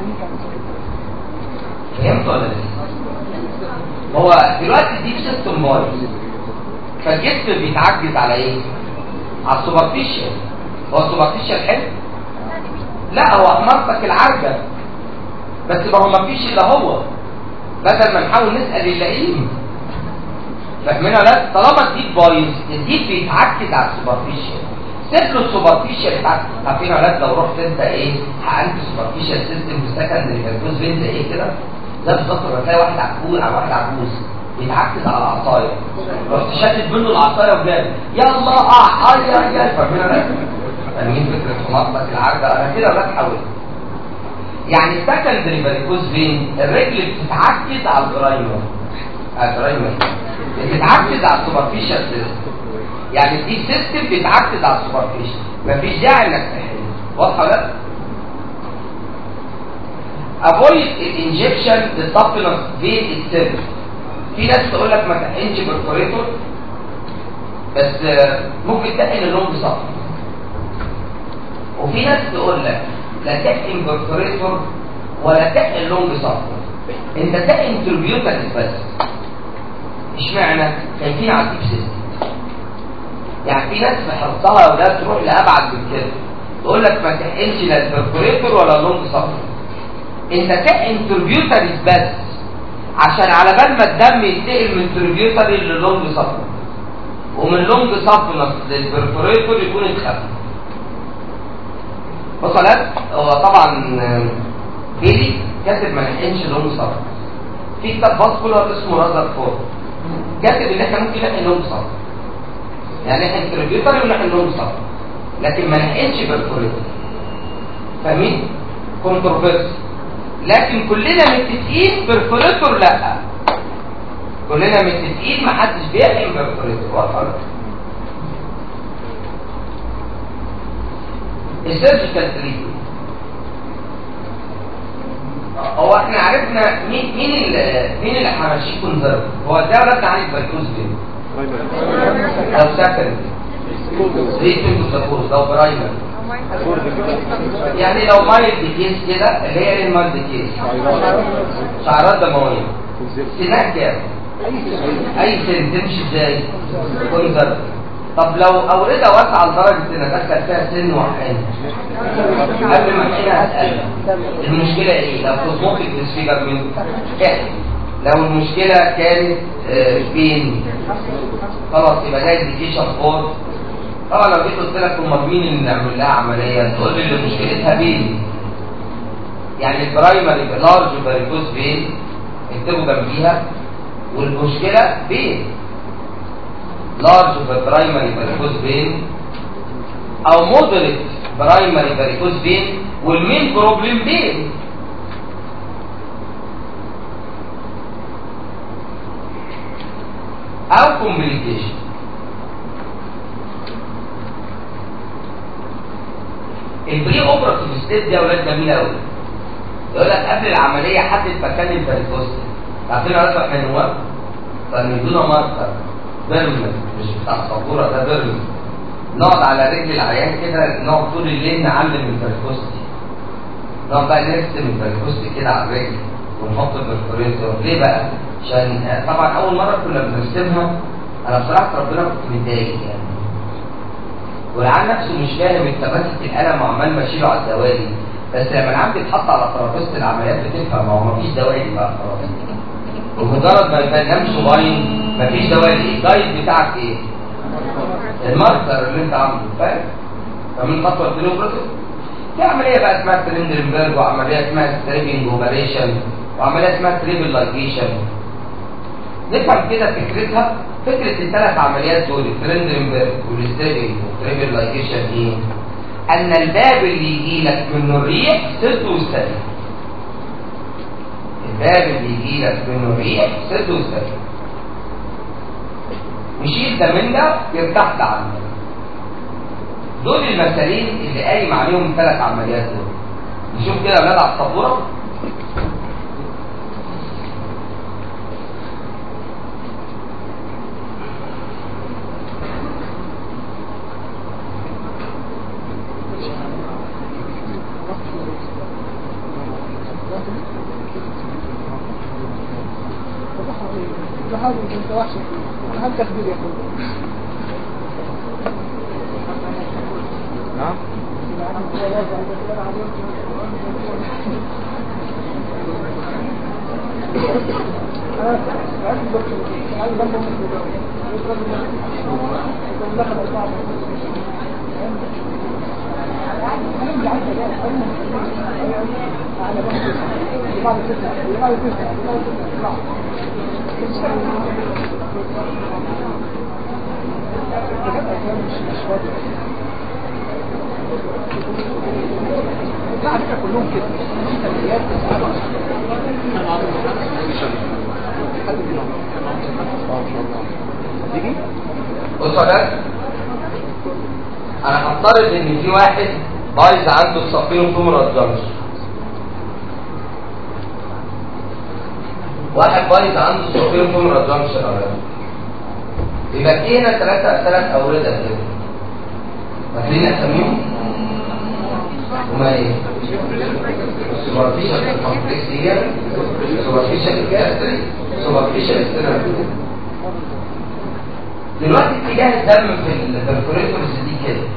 فهمت ولا لسه؟ هو دلوقتي دي سيستم بايظ فالجسم بيتعجز على ايه؟ على السوبرفيشال هو السوبرفيشال حلو؟ لا هو حمارتك العرجه بس ما هو ما فيش الا هو بدل ما نحاول نسال اللئيم فاهمين ولا لا؟ طالما الديك بايظ الديك بيتعكز على السوبرفيشال سيب له السوبرفيشال يتعكز عارفين يا ولاد لو رحت انت ايه حقنت سوبرفيشال سيستم في سكندري كالكوز بنت ايه كده ده بالظبط لما تلاقي واحد عجوز على واحد عجوز بيتعكز على العصايه رحت شادد منه العصايه وجاب يلا اه اه يا يا فاهمين ولا لا؟ فاهمين فكره حمارتك العرجه انا كده ولا حاولت يعني سكندري فاريكوز فين الرجل بتتعكز على الجرايمر على الجرايمر بتتعكز على السوبرفيشال سيستم يعني دي سيستم بيتعكز على السوبرفيشال مفيش داعي انك تحل واضحه ولا لا افويد الانجكشن للسبلمنت فين السيرفس في ناس تقول لك ما تحقنش بالكوريتور بس ممكن تحقن اللونج سبلمنت وفي ناس تقول لك لا تحقن بالكوريتور ولا تحقن لونج سبلمنت انت تحقن تربيوتك بس اشمعنى خايفين على الديب سيستم يعني في ناس في حرصها وده تروح لابعد من كده تقول لك ما تحقنش لا البركوريتور ولا لونج سبلمنت انت تحقن تربيوتريز بس عشان على بال ما الدم ينتقل من تربيوتري للونج سبلمنت ومن لونج سبلمنت للبركوريتور يكون اتخفى وصلت هو طبعا بيلي كاتب ما نحقنش لونج سبلمنت في كتاب فاسكولار اسمه رازر فورد كاتب ان احنا ممكن نحقن لونج سبلمنت يعني نحقن تربيوتري ونحقن لونج سبلمنت لكن ما نحقنش بركوريتور فاهمين؟ كونتروفيرسي لكن كلنا متفقين بركوريتور لا كلنا متفقين ما حدش بيحقن بركوريتور واضحه السيرجيكال تريتمنت هو احنا عرفنا مين مين اللي مين اللي هيمشيه كونزرف هو ده ولا بتاع البركوز فين لو سكند ريتنج سبوز لو برايمر يعني لو مايلد كيس كده اللي هي ايه المايلد كيس شعرات دمويه سنان كام اي سن تمشي ازاي كونزرف طب لو أوردة واسعة لدرجة إن أدخل فيها سن وحقن قبل ما أحقنها هسأل المشكلة إيه؟ لو كوزموتيك ديسفيجر من احكي لو المشكلة كانت آه فين؟ خلاص يبقى ده انديكيشن فور طبعا لو جيت قلت لك هم مين اللي نعمل لها عملية تقول لي اللي مشكلتها بين يعني البرايمري لارج فاريكوز بين اكتبوا جنبيها والمشكلة بين large primary varicose vein او moderate primary varicose vein والمين بروبلم بين او complication البري اوبراتيف ستيت دي يا اولاد جميله قوي يقول لك قبل العمليه حدد مكان الفاريكوز عارفين يا اولاد احنا نواب فندونا ماركر بيرمز مش بتاع السبوره ده بيرمز نقعد على رجل العيان كده نقعد طول الليل نعلم الفركوستي نقعد بقى نرسم الفركوستي كده على الرجل ونحط البركوريتور ليه بقى؟ عشان طبعا اول مره كنا بنرسمها انا بصراحه ربنا كنت متضايق يعني والعيان نفسه مش فاهم انت ماسك القلم وعمال ماشيله على الدوالي بس لما العيان بيتحط على ترابيزه العمليات بتفهم ما هو مفيش دوالي بقى خلاص ومجرد ما يبان صباين مفيش دوالي الدايت بتاعك ايه؟ الماركر اللي انت عامله فاهم؟ فاهمين خطوه البريوبراتيف في عمليه بقى اسمها تريندرنبرج وعمليه اسمها ستريبنج اوبريشن وعمليه اسمها تريبل لايجيشن نفهم كده فكرتها فكره الثلاث عمليات دول التريندرنبرج والستريبنج والتريبل لايجيشن ايه؟ ان الباب اللي يجي لك منه الريح سد واستريح الباب اللي يجي لك منه الريح سد واستريح مشيت ده من ده يرتاح ده عنه دول المثالين اللي قايم عليهم الثلاث عمليات دول نشوف كده اولاد على السبوره هذا انت وحش هل تخبير يا اخوي نعم لا على فكره كلهم كده في تمريات تيجي بصوا يا ولاد انا هفترض ان في واحد بايظ عنده الصفين فيمورال جانكشن واحد بايظ عنده الصفين فيمورال جانكشن يا ولاد يبقى في هنا ثلاثة ثلاث أوردة كده فاكرين أساميهم؟ هما إيه؟ سوبرفيشال كومبلكس هي سوبرفيشال جاستري سوبرفيشال ستيرنال دلوقتي اتجاه الدم في البرفوريتورز دي كده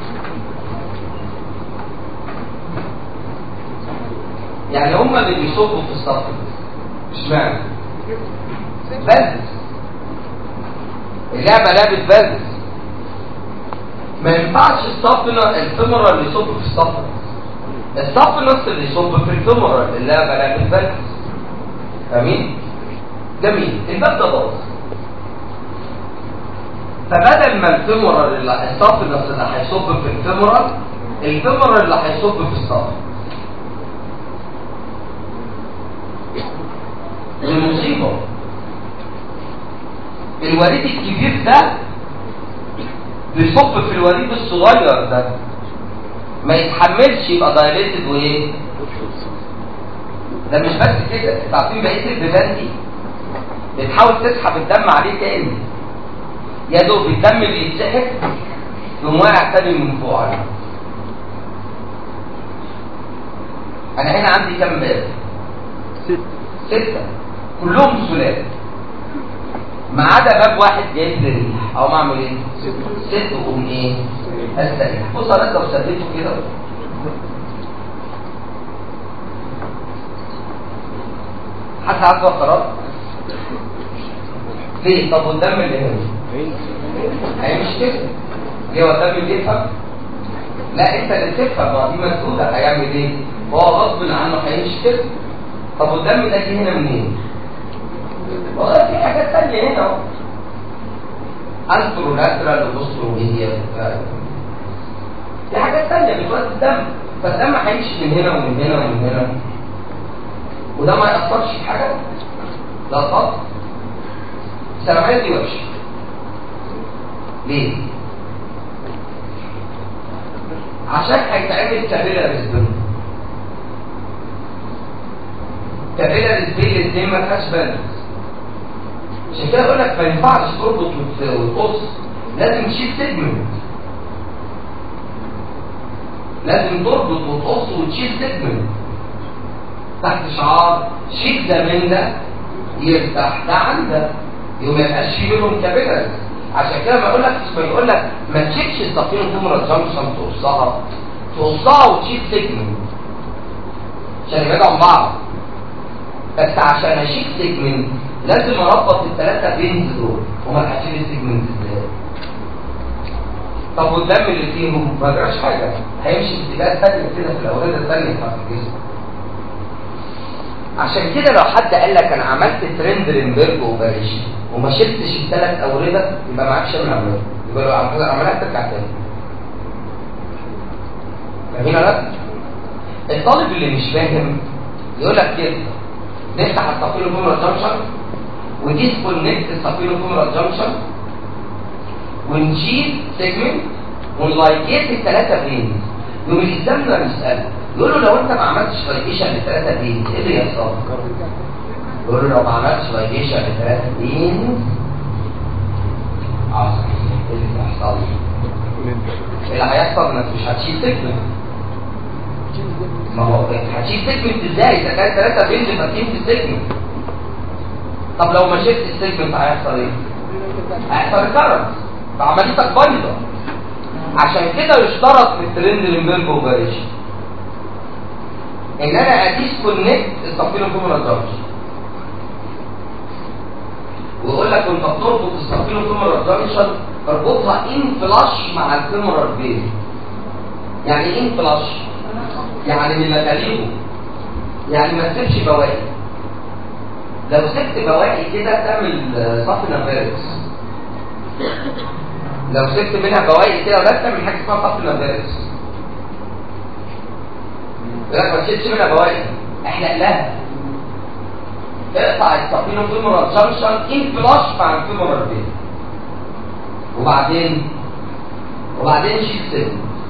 يعني هما اللي بيصبوا في الصف اشمعنى؟ بلدس اللعبه لعبه بلدس ما ينفعش الصفنة الفيمورال اللي يصب في الصفنة الصف نص اللي يصب في الفيمورال اللعبه لعبه بلدس فاهمين؟ جميل الباب ده باظ فبدل ما الفيمورال اللي الصف نص اللي هيصب في الفيمورال الفيمورال اللي هيصب في الصف دي مصيبه الوريد الكبير ده بيصب في الوريد الصغير ده ما يتحملش يبقى دايليتد وايه ده مش بس كده انتوا عارفين بقيه البيبان دي بتحاول تسحب الدم عليه تاني يا دوب الدم بيتسحب يقوم واقع تاني من فوق عليه انا هنا عندي كام باب ست ستة كلهم سلال ما عدا باب واحد جايب لي ريح او اعمل ايه ست وقوم ايه استريح بص انا لو سديته كده حتى عارف قرار ليه طب والدم اللي هنا هي مش كده ليه هو الدم اللي يفهم لا انت اللي تفهم ما دي مسؤولة هيعمل ايه هو غصب عنه هيمشي كده طب والدم ده جه هنا منين والله في حاجات تانية هنا اهو انترولاترال وبوستروميديا في حاجات تانية بتودي الدم فالدم هيمشي من هنا ومن هنا ومن هنا وده ما يأثرش في حاجة لا طب سمعت دي وحشة ليه؟ عشان هيتعمل كابيلا ريسبيل كابيلا ريسبيل الاثنين ما فيهاش بالانس عشان كده بقول لك ما ينفعش تربط وت- وتقص لازم تشيل سيجمنت لازم تربط وتقص وتشيل سيجمنت تحت شعار شيل ده من ده يرتاح ده عن ده يوم ما يبقاش فيه بينهم كابيلاريز عشان كده ما يقول لك ما يقول لك ما تشيلش الصفين الفيمورال جانكشن تقصها تقصها وتشيل سيجمنت عشان يبعدوا عن بعض بس عشان اشيل سيجمنت لازم اربط الثلاثه بينز دول وما هشيل السيجمنت ازاي طب والدم اللي فيهم ما جراش حاجه هيمشي في اتجاه ثانيه كده في الاورده الثانيه بتاعت الجسم عشان كده لو حد قال لك انا عملت ترند لينبرج اوبريشن وما شلتش الثلاث اورده يبقى معاك شم عمليه يبقى لو عملت عمليه ترجع تاني فاهمين ولا لا؟ الطالب اللي مش فاهم يقول لك كده نفتح السابيلو فيمورال جانكشن وديسكونكت السابيلو فيمورال جانكشن ونشيل سيجمنت ونلايكيت الثلاثه بين يوم الإسلامنا يسأل يقول له لو انت ما عملتش لايكيشن للثلاثه بين ايه اللي يحصل؟ يقول له لو ما عملتش لايكيشن للثلاثه بين عصر ايه اللي هيحصل؟ اللي هيحصل انك مش هتشيل سيجمنت ما هو هتشيل سيجمنت ازاي؟ اذا كان ثلاثه بين ماسكين في السيجمنت طب لو ما شلت السيجمنت هيحصل ايه؟ هيحصل كرنس فعمليتك بايظه عشان كده يشترط في الترند ليمبرج اوبريشن ان انا اديس كونكت السفينه فيمورال جانكشن ويقول لك وانت بتربط السفينه فيمورال جانكشن اربطها ان فلاش مع الفيمورال بين يعني ايه ان فلاش يعني من مكاليبه يعني ما تسيبش بواقي لو سبت بواقي كده تعمل صفنا فيروس لو سبت منها بواقي كده ولا تعمل حاجه اسمها صفنا فيروس يقول لك ما تشيلش منها بواقي احلق لها اقطع السفينه فيمورال جانكشن ان فلاش مع الفيمورال بين وبعدين وبعدين شيل سن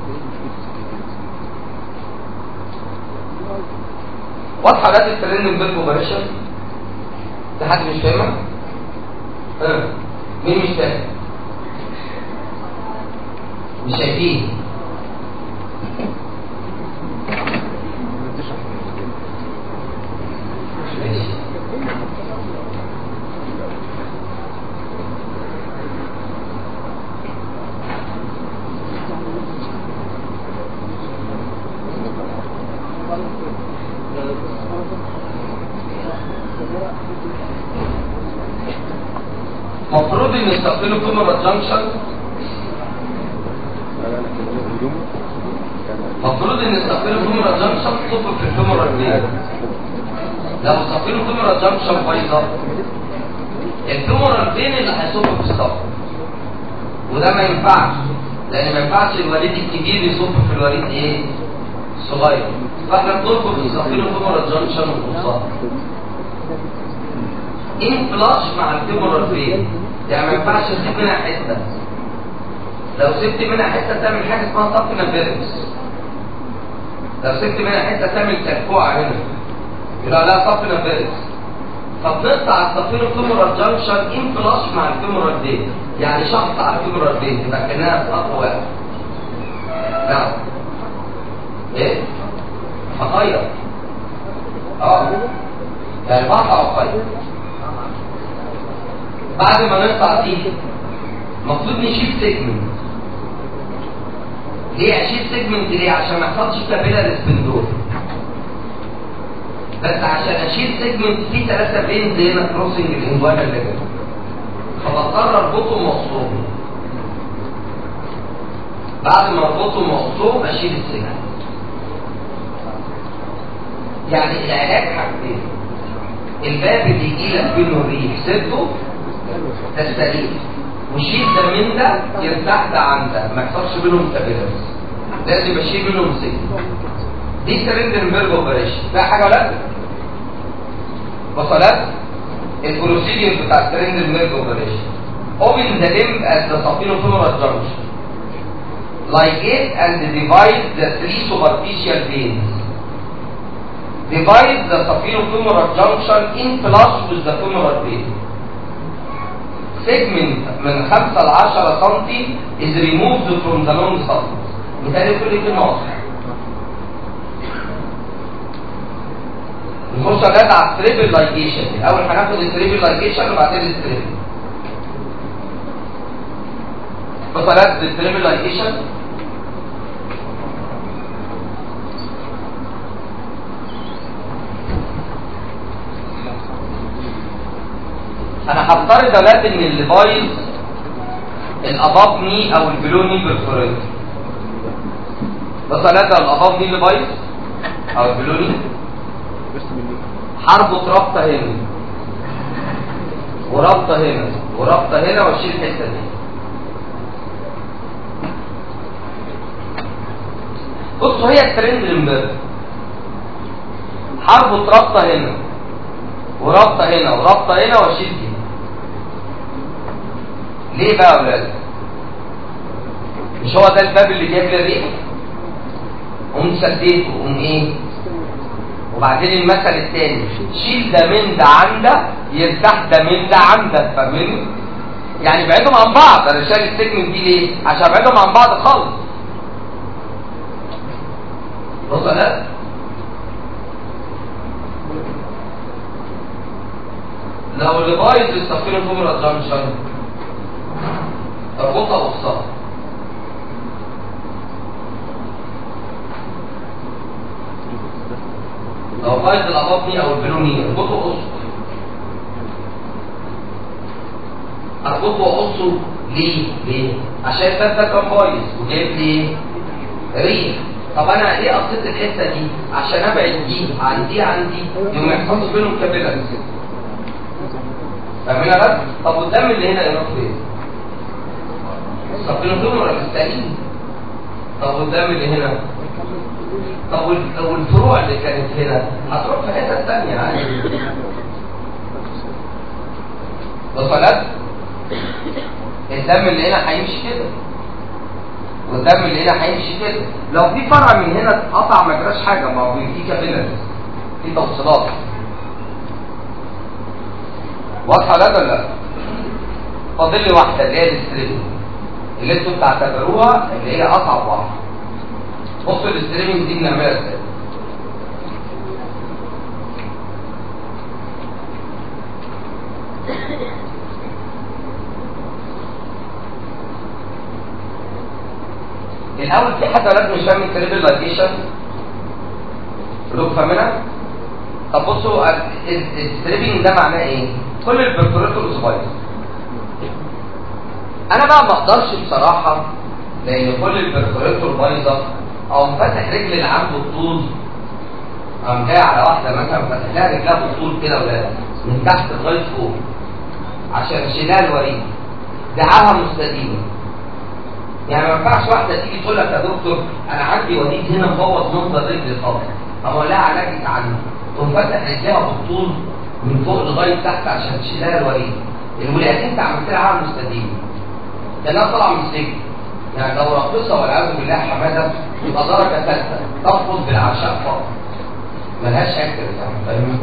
واضحه ده الترند بيرك اوبريشن ده حد مش فاهمها؟ ها مين مش فاهم؟ مش شايفين ماشي المفروض ان يستقبلوا كاميرا جانكشن المفروض ان يستقبلوا كاميرا جانكشن تصب في الكاميرا البيضاء لو استقبلوا كاميرا جانكشن بيضاء الكاميرا البين اللي هيصب في الصف وده ما ينفعش لان ما ينفعش الوليد الكبير يصب في الوليد ايه الصغير فاحنا بنربط نستقبلوا كاميرا جانكشن ونقصها ان فلاش مع الفيمورال فين يعني ما ينفعش تسيب منها حته لو سبت منها حته تعمل حاجه اسمها صف نفيرس لو سبت منها حته تعمل تركوعه هنا يبقى لها صف نفيرس فبنقطع الصفين الفيمورال جانكشن ان فلاش مع الفيمورال دين يعني شخص على الفيمورال دين تبقى كانها صف واحد نعم ايه؟ هطير اه يعني بقطع وخير بعد ما نقطع دي المفروض نشيل سيجمنت ليه اشيل سيجمنت ليه عشان ما يحصلش كابيلا للسبندول بس عشان اشيل سيجمنت فيه ثلاثه بين زي هنا كروسنج الانجوانا اللي جاي فبضطر اربطه مقصوب بعد ما اربطه مقصوب اشيل السيجمنت يعني العلاج حاجتين الباب اللي يجي لك منه الريح سبته تستريح وشيل ده من ده يرتاح ده عن ده ما يحصلش بينهم تبادل لازم اشيل منهم سجن دي ترندنبرج اوبريشن فيها حاجه ولا لا؟ وصلت البروسيدير بتاع ترندنبرج اوبريشن open the limb at the saphenofemoral junction ligate and divide the three superficial veins divide the saphenofemoral junction in flush with the femoral vein segment من 5 ل 10 سم is removed from the long surface مثال كل كلمه واضحه نخش على على التريبل لايجيشن الاول هناخد التريبل لايجيشن وبعدين التريبل فصلات التريبل لايجيشن انا هفترض اولاد ان اللي بايظ الاباف ني او البلو ني برفوريت بص ثلاثة الاباف ني اللي بايظ او البلو ني بس من هربط رابطه هنا ورابطه هنا ورابطه هنا واشيل الحته دي بصوا هي الترند الامبارح هربط رابطه هنا ورابطه هنا ورابطه هنا واشيل دي ليه بقى يا ولاد مش هو ده الباب اللي جايب لي الريح قوم سديته قوم ايه وبعدين المثل الثاني شيل ده من ده عن ده يرتاح ده من ده عن ده فاهمين يعني بعيدهم عن بعض انا شايل السيجمنت دي ليه عشان بعيدهم عن بعض خالص بص ده لو اللي بايظ السفينه فومرا جانكشن اربطها قصها لو بايظ الاباطني او البلوني اربطه قصه اربطه واقصه ليه؟ ليه؟ عشان الباب ده كان بايظ وجايب لي ريح طب انا ليه قصيت الحته دي؟ عشان ابعد دي عن دي عن دي يوم ما يحصلش بينهم كابيلارز فاهمين بس؟ طب والدم اللي هنا يروح فين؟ طب بنقول ولا مستنيين؟ طب والدم اللي هنا؟ طب وال- والفروع اللي كانت هنا هتروح في حته ثانيه عادي وصلت؟ الدم اللي هنا هيمشي كده والدم اللي هنا هيمشي كده لو في فرع من هنا اتقطع ما جراش حاجه ما هو في كابيلارز في توصيلات واضحه ولا ولا لا؟ فاضل لي واحده اللي هي الاستريمنج اللي انتوا بتعتبروها اللي هي اصعب واحده بصوا الاستريمنج دي بنعملها ازاي الاول في حد ولاد مش فاهم التريبل لايكيشن كلكم فاهمينها طب بصوا الستريبنج ده معناه ايه كل البرفوريتور صغير انا بقى ما اقدرش بصراحه لان كل البرفوريتور بايظه او فاتح رجل اللي عنده الطول قام جاي على واحده مثلا فاتح لها رجلها بالطول كده ولا من تحت لغايه فوق عشان شلال الوريد دعاها مستديمه يعني ما ينفعش واحده تيجي تقول لك يا دكتور انا عندي وديد هنا مبوظ منظر رجلي خالص اقول لها علاجك عنه تقوم فاتح رجلها بالطول من فوق لغايه تحت عشان تشيلها الوريد الولاد انت عملت لها عامل مستديمه لانها طالعه من السجن يعني لو راقصه والعياذ بالله حماده يبقى درجه ثالثه ترفض بالعشاء فقط ملهاش اكتر يعني فاهمين؟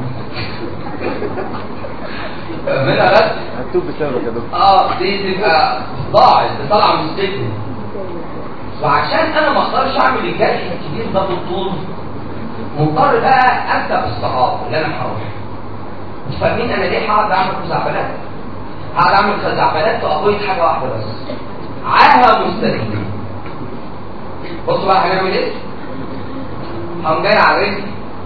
فاهمينها بس مكتوب بسببك يا دكتور اه دي تبقى ضاعت دي طالعه من السجن وعشان انا ما اقدرش اعمل الجرح الكبير ده بالطول مضطر بقى ابدا بالصعاب اللي انا هروح مش فاهمين انا ليه هقعد اعمل خزعبلات هقعد اعمل خزعبلات واقويت حاجه واحده بس عاهه مستديمه بصوا بقى هنعمل ايه هقوم جاي على رجلي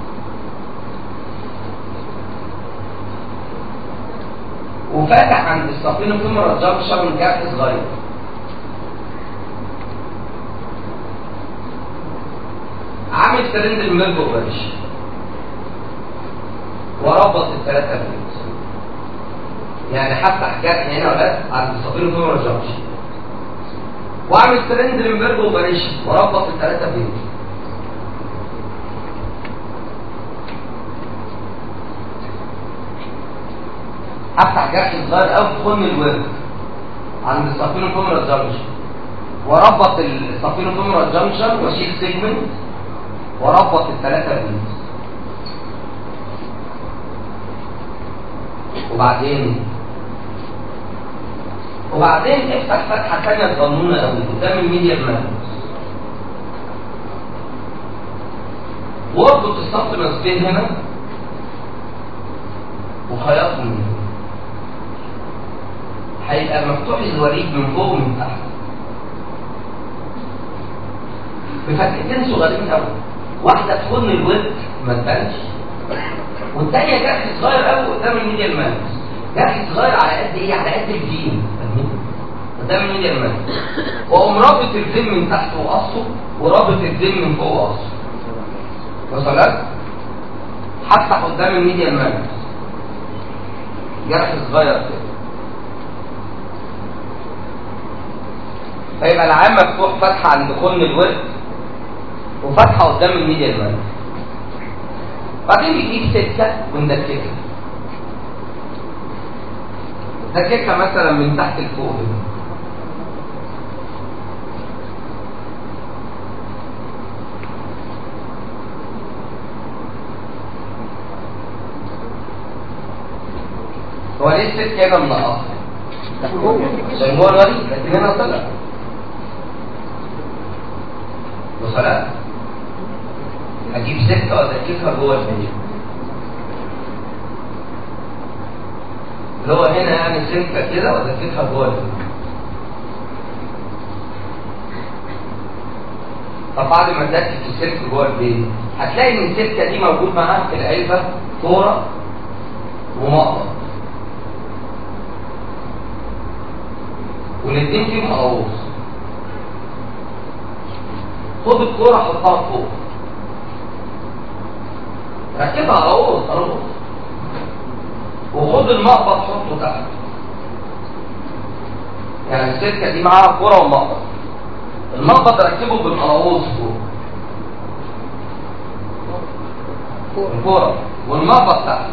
وفاتح عند السفينه فيمرا جانكشن جرح صغير عامل ترند الميرج اوبريشن وربط الثلاثه بيوت يعني هفتح جرح هنا ولا عند السفينه فيمرا جانكشن واعمل ترند الميرج اوبريشن وربط الثلاثه بيوت افتح جرح صغير قوي في خن الورد عند السفينه فيمرا جانكشن وربط السفينه فيمرا جانكشن واشيل سيجمنت وربط الثلاثه بيوت وبعدين وبعدين افتح فتحه ثانيه صغنونه قوي قدام الميديا مان واربط السبلمنتين هنا وخيطهم هنا هيبقى مفتوح الوريد من فوق ومن تحت بفتحتين صغيرين قوي واحده تخن الورد ما تبانش والثانيه جرح صغير قوي قدام الميديا مان جرح صغير على قد ايه على قد الجين فاهمين؟ قدام الميديال مان واقوم رابط الفيلم من تحت وقصه ورابط الفيلم من فوق وقصه وصلت هفتح قدام الميديال مان جرح صغير كده فيبقى العام مفتوح فتحه عند خن الورد وفتحه قدام الميديال مان بعدين بيجيب سكه وندككها دككها مثلا من تحت لفوق كده. هو ليه السكه هنا منقصه؟ عشان جوه الوريد لكن هنا طلع وصلت هجيب سكه وادككها جوه الفيديو اللي هو هنا يعني سكه كده وادككها جوه الفيديو طب بعد ما تدكك السلك جوه البيت هتلاقي ان السلكه دي موجود معاها في العلبه كوره ومقبض والاثنين فيهم قراوص خد الكوره حطها فوق ركبها قراوص قراوص وخد المقبض حطه تحت يعني السلكه دي معاها كوره ومقبض المقبض ركبه بالقراوص فوق الكوره والمقبض تحت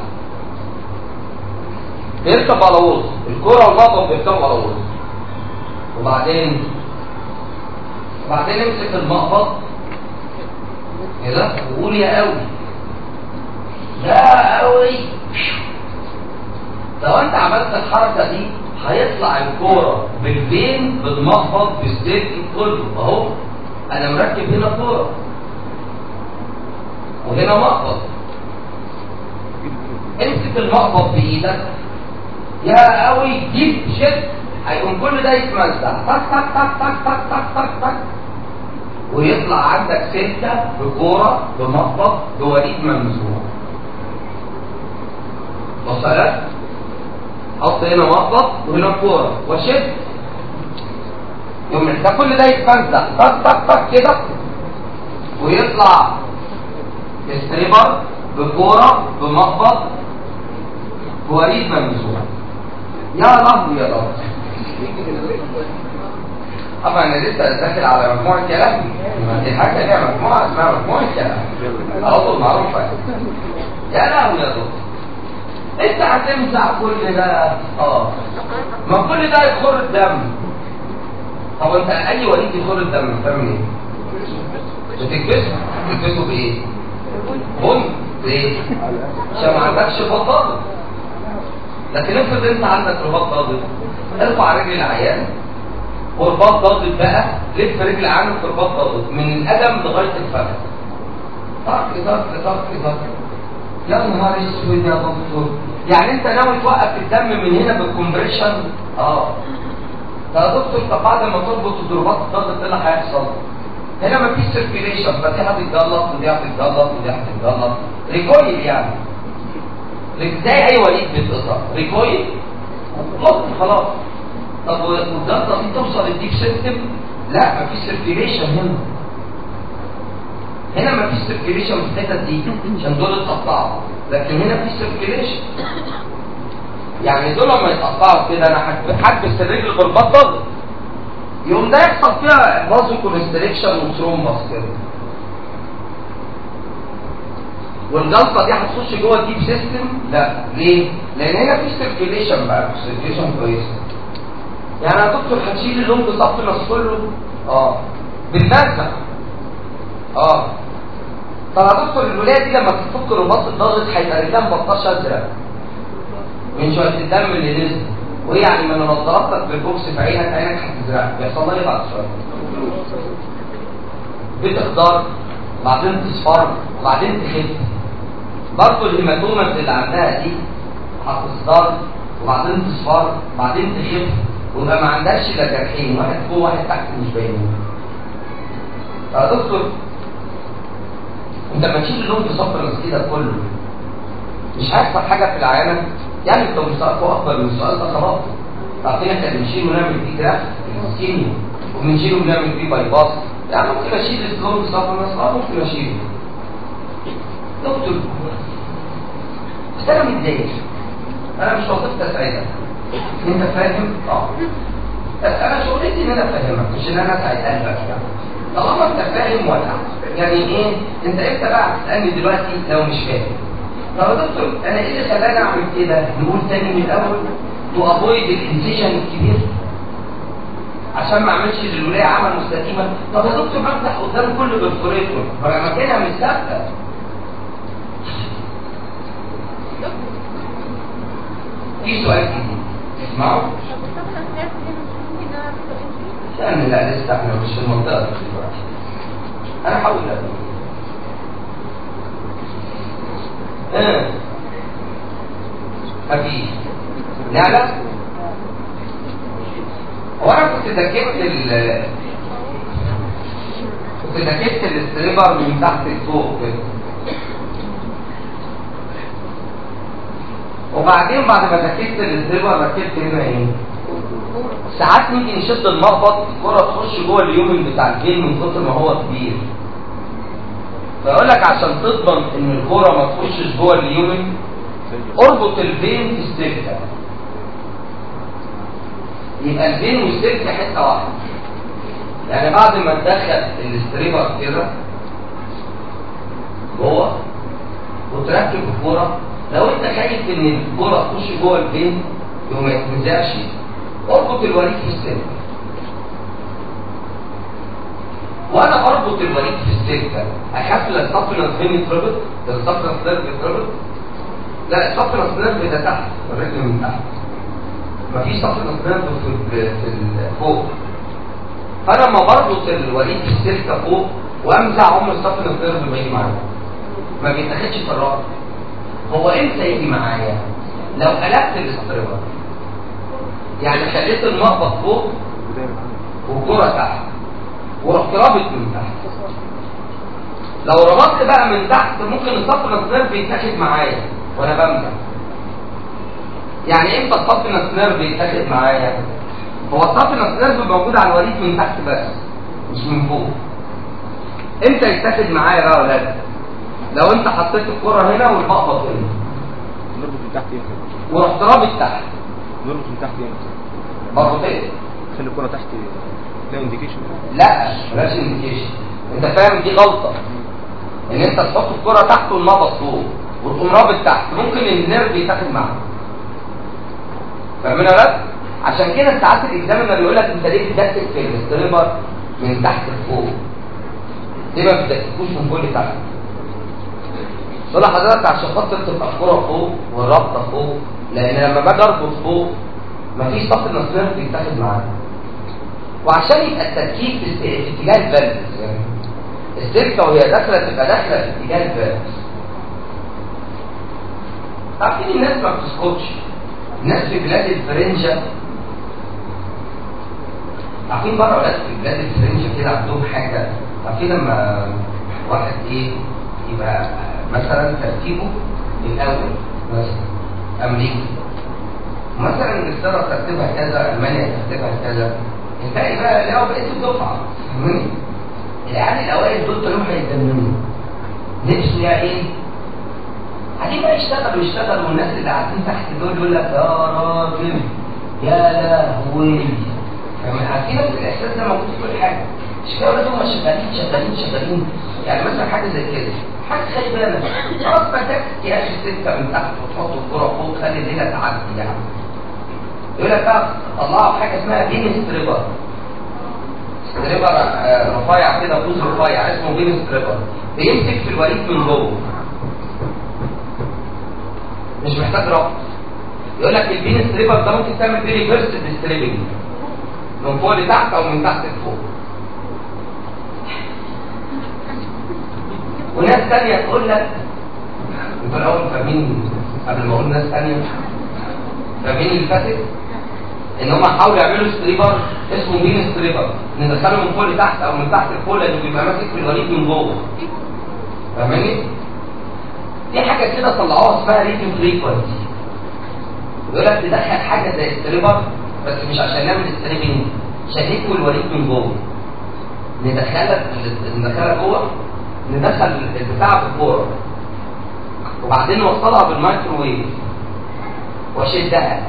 بيركب قراوص الكوره والمقبض بيركبوا قراوص وبعدين وبعدين امسك المقبض كده وقول يا قوي يا قوي لو انت عملت الحركه دي هيطلع الكوره بالبين بالمقبض بالسلك كله اهو انا مركب هنا كوره وهنا مقبض امسك المقبض بايدك يا قوي جيب شد هيقوم كل ده يتمزع تك تك تك تك تك تك تك تك ويطلع عندك سلكه بكوره بمقبض بوريد ممزوع وصلت حط هنا مقبض وهنا كوره وشد يوم ده كل ده يتمزع تك تك تك كده ويطلع ستريبر بكوره بمقبض بوريد ممزوع يا رب يا رب طبعا انا لسه داخل على مجموعه كلام دي حاجه ليها مجموعه اسمها مجموعه كلام على طول معروفه يا لهوي يا دكتور انت هتمسح كل ده اه ما كل ده يخر الدم طب انت اي وليد يخر الدم بتعمل ايه؟ بتكبسه بتكبسه بايه؟ بن ليه؟ عشان ما عندكش بطاطا لكن افرض انت عندك رباط ضاغط ارفع رجل العيان ورباط ضاغط بقى لف رجل عنه في رباط ضاغط من القدم لغايه الفخذ طق طق طق طق يا نهار اسود يا دكتور يعني انت ناوي توقف الدم من هنا بالكمبريشن اه ده يا دكتور طب بعد ما تربط الرباط الضغط ايه اللي هيحصل؟ هنا مفيش سيركيليشن فدي هتتجلط ودي هتتجلط ودي هتتجلط ريكويل يعني زي اي وليد بيتقطع ريكويل قط خلاص طب والجلطه دي توصل الديب سيستم لا مفيش سيركيليشن هنا هنا مفيش سيركيليشن في الحتت دي عشان دول اتقطعوا لكن هنا في سيركيليشن يعني دول لما يتقطعوا كده انا هحبس الرجل بالبط ضغط يقوم ده يحصل فيها فازو كونستريكشن وثرومبس كده والجلطه دي هتخش جوه الديب سيستم لا ليه؟ لان هنا في سيركيليشن بقى سيركيليشن كويسه يعني يا دكتور هتشيل اللونج سبلمنتس كله اه بالمزق اه طب يا دكتور الولايه دي لما تفك رباط الضغط هيبقى رجلها مبطشه ازرق من شويه الدم اللي نزل وايه يعني من نظراتك بالبوكس في عينك عينك هتزرق بيحصل لها ايه بعد شويه؟ بتخضر وبعدين تصفر وبعدين تخف برضه الهيماتومز اللي عندها دي هتصدر وبعدين تصفر وبعدين تخف ويبقى ما عندهاش الا جرحين واحد فوق واحد تحت مش باينين يا دكتور انت لما تشيل اللون تصفر كده كله مش هيحصل حاجه في العيانه يعني انت مستواك اكبر من السؤال ده خلاص عارفين احنا بنشيل ونعمل فيه جراف سكينيو وبنشيله ونعمل فيه باي باس يعني ممكن اشيل السلوم سابلمنتس اه ممكن اشيله دكتور بس انا متضايق انا مش وظيفتي اساعدك انت فاهم اه بس انا شغلتي ان انا افهمك مش ان انا اساعد قلبك يعني طالما انت فاهم ولا يعني ايه انت امتى بقى هتسالني دلوقتي لو مش فاهم طب يا دكتور انا ايه اللي خلاني اعمل كده نقول تاني من الاول تو افويد الانسيشن الكبير عشان ما اعملش للولايه عمل مستقيمه طب يا دكتور بفتح قدام كل برفوريتور ما مكانها مش ثابته في سؤال جديد اسمعوا لأن لا لسه احنا مش في المنطقة دي دلوقتي أنا هقول لك اه خفيف نعلم هو أنا كنت ذاكرت ال كنت ذاكرت الاستريبر من تحت لفوق كده وبعدين بعد ما ذاكرت الاستريبر ركبت هنا ايه؟ ساعات نيجي نشد المخبط الكرة تخش جوه اليومن بتاع الجيم من كتر ما هو كبير فيقول لك عشان تضمن ان الكرة ما تخشش جوه اليومن اربط الفين في السلكة يبقى الفين والسلكة حتة واحدة يعني بعد ما تدخل الاستريبر كده جوه وتركب الكرة لو انت خايف ان الكرة تخش جوه الفين يقوم ما يتمزعش اربط الوريد في السلك وانا اربط الوريد في السلكه اخاف لا السفنس فين يتربط لا السفنس نيرف يتربط لا السفنس نيرف ده تحت الرجل من تحت مفيش سفنس نيرف في في فوق فانا لما بربط الوريد في السلكه فوق وامزع عمر السفنس نيرف ما يجي معايا ما بيتاخدش في الراس هو امتى يجي معايا لو قلبت الاستريبر يعني خليت المقبض فوق والكرة تحت ورحت رابط من تحت لو ربطت بقى من تحت ممكن السفنس نيرف يتاخد معايا وانا بمزح يعني امتى السفنس نيرف يتاخد معايا هو السفنس نيرف موجود على الوريد من تحت بس مش من فوق امتى يتاخد معايا بقى يا ولاد لو انت حطيت الكرة هنا والمقبض هنا نربط من تحت امتى؟ ورحت رابط تحت نربط من تحت امتى؟ مرتين خلي الكرة تحت لا انديكيشن لا بلاش انديكيشن انت فاهم دي غلطه ان انت تحط الكره تحت والنبض فوق وتقوم رابط تحت ممكن النيرف يتاخد معاك فاهمين يا ولاد عشان كده ساعات الاكزامينر يقول لك انت ليه بتدكك في الاستريبر من تحت لفوق ليه ما بتدككوش من فوق لتحت تقول لحضرتك عشان خاطر تبقى الكره فوق والرابطه فوق لان لما باجي اربط فوق مفيش سطح نصير بيتاخد معانا وعشان يبقى التركيب في في اتجاه البلد يعني السلكه وهي داخله تبقى داخله في اتجاه البلد عارفين الناس ما بتسكتش الناس في بلاد الفرنجة عارفين بره ولاد في بلاد الفرنجة كده عندهم حاجة عارفين لما واحد ايه يبقى مثلا ترتيبه الأول مثلا أمريكا مثلا انجلترا ترتيبها كذا المانيا ترتيبها كذا الباقي بقى اللي هو بقيه الدفعه فاهمني؟ العيال الاوائل دول طلعوا هيتجننوا نفسه يا ايه؟ قاعدين بقى يشتغلوا يشتغلوا والناس اللي قاعدين تحت دول يقول لك يا راجل يا لهوي فاهم عارفين الاحساس ده موجود في كل حاجه مش كده ولا هم شغالين شغالين شغالين يعني مثلا حاجه زي كده حاجه خلي بالك خلاص ما تكفي يا اخي سته من تحت وتحط الكره فوق خلي الليله تعدي يعني يقول لك بقى طلعوا حاجه اسمها بين ستريبر ستريبر آه، رفيع كده بوز رفيع اسمه بين ستريبر بيمسك في الوريد من جوه مش محتاج ربط يقول لك البين ستريبر ده ممكن تعمل بيه ريفرس ستريبنج من فوق لتحت او من تحت لفوق وناس تانية تقول لك انتوا الاول فاهمين قبل ما اقول ناس تانية فاهمين اللي فاتت ان هم حاولوا يعملوا ستريبر اسمه مين ستريبر ندخله من فوق لتحت او من تحت لفوق لانه بيبقى ماسك في الوريد من جوه فاهماني؟ دي حاجه كده طلعوها اسمها ريتم فريكونسي يقول لك تدخل حاجه زي ستريبر بس مش عشان نعمل ستريبنج عشان نكوي الوريد من جوه ندخلها ندخلها جوه ندخل البتاع في الكوره وبعدين نوصلها بالمايكروويف واشدها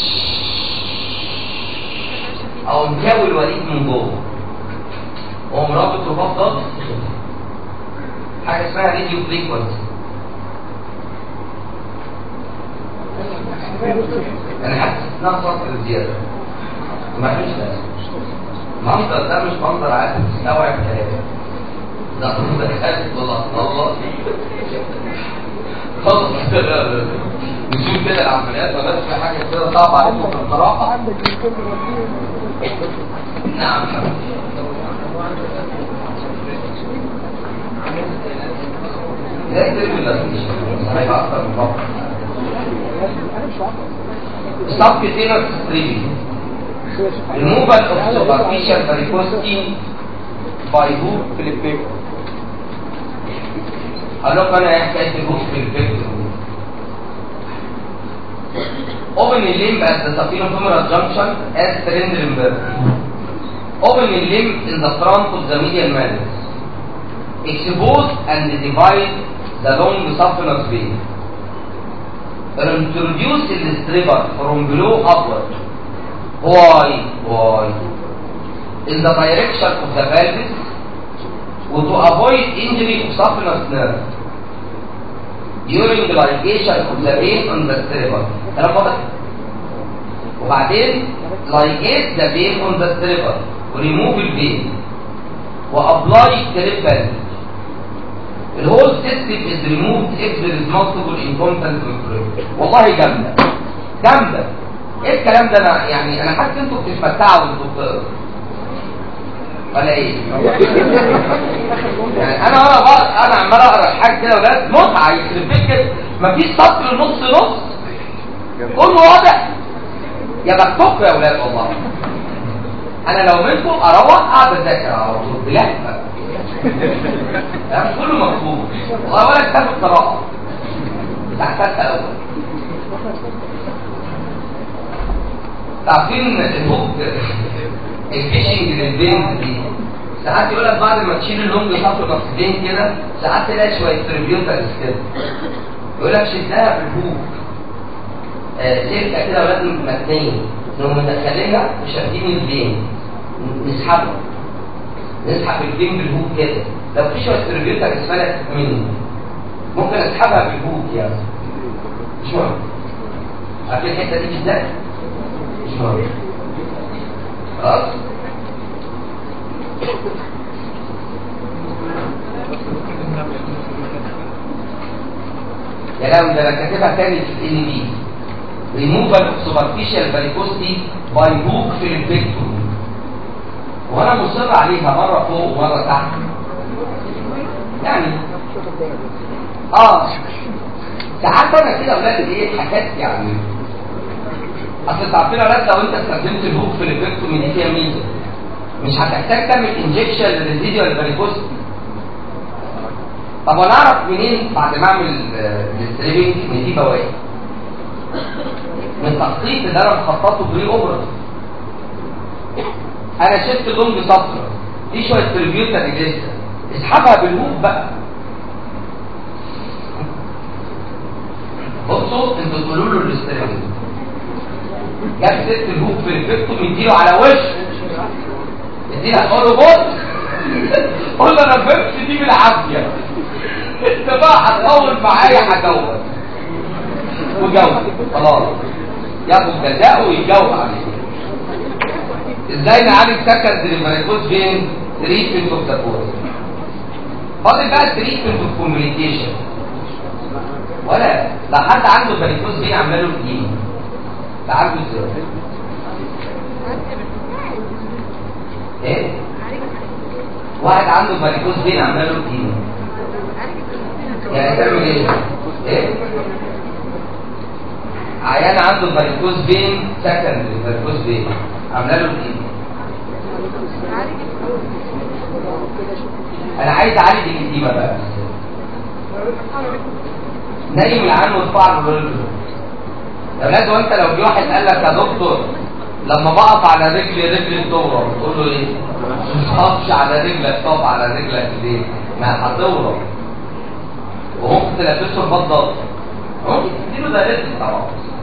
او مكاوي الوريد من جوه وهو مرابط رباط ضغط حاجه اسمها راديو فريكونسي انا حاسس انها سطر زياده ما فيش لازمه المنظر ده مش منظر عادي تستوعب كلامي ده منظر خالد والله الله خلاص نشوف كده العمليات ما بس في حاجه كده صعبه عليكم في القراءه عندك الكل ربنا نعم لا يدري ولا مفيش هيبقى اكتر من ربع انا مش عارف subcutaneous streaming removal of superficial varicosity by hook flipectomy قال لكم انا ايه حكايه الهوك flipectomy open the limb at the saphenofemoral junction as Trendelenburg open the limb in the front of the medial malleus expose and divide the long saphenous vein introduce the stripper from below upward why why in the direction of the pelvis to avoid injury of saphenous nerve during the ligation of the vein on the stripper كلام واضح وبعدين ligate the vein on the stripper remove the vein وapply strip bandage The whole system is removed if there is multiple incontinent fluid. والله جامدة جامدة ايه الكلام ده انا يعني انا حاسس انتوا بتتمتعوا وانتوا بتقروا ولا ايه؟ يعني انا وانا بقرا انا عمال اقرا الحاجه كده يا ولاد متعه يخرب بيت كده مفيش سطر نص نص كله واضح يا بختكم يا ولاد والله انا لو منكم اروح اقعد اذاكر على طول بلهفه يعني مش كله مفهوم والله ولا كتاب القراءة بتاع ثالثة أول تعرفين الهوك الفيشنج للبنز دي ساعات يقول لك بعد ما تشيل اللونج سطر نصين كده ساعات تلاقي شوية تريبيوترز كده يقول لك شدها بالهوك آه سلكة كده ولاد متنية نقوم مدخلينها وشادين البين نسحبها نسحب البين بالهوك كده لو في شويه تربيوتر اتفلت مني ممكن اسحبها بالهوك يعني مش مهم عارفين الحته دي ازاي؟ مش مهم خلاص يا لو ده انا كاتبها تاني في الان بي removal of superficial varicosity by hook filipectomy وانا مصر عليها مره فوق ومره تحت يعني اه ساعات انا كده اولاد ايه حاجات يعني اصل تعرفين يا اولاد لو انت استخدمت الهوك في الافكتومي دي فيها ميزه مش هتحتاج تعمل انجكشن للريزيديوال فاريكوست طب وانا اعرف منين بعد ما اعمل الستريبنج ان دي بواقي من التخطيط اللي انا مخططه بري اوبرا انا شفت لونج سطر في شويه تريبيوتر لسه اسحبها بالهوك بقى بصوا انتوا تقولوا له الاستريبنج جاب ست الهوك في الفيكتو مديله على وشه اديها قول له بص قول له انا فهمت دي بالعافيه انت بقى هتطول معايا هجاوبك وجاوب خلاص ياخد جزاءه ويجاوب عليه ازاي نعالج سكند للماريكوز فين تريتمنت اوف ذا كوز فاضل بقى التريتمنت اوف كوميونيكيشن ولا لا حد عنده ماريكوز فين عامله له ايه ده عنده ازاي ايه واحد عنده ماريكوز فين عامله له ايه يعني تعمل ايه ايه عيان عنده ماريكوز فين سكند ماريكوز فين عامله له ايه انا عايز اعالج الاديمه بقى نايم العين وارفع له رجله يا ولاد وانت لو جه واحد قال لك يا دكتور لما بقف على رجلي رجلي الدورة بتقول له ايه؟ ما تقفش على رجلك تقف على رجلك ليه؟ ما هتورم وممكن تلبسه البطاط ممكن تديله ده رزق طبعا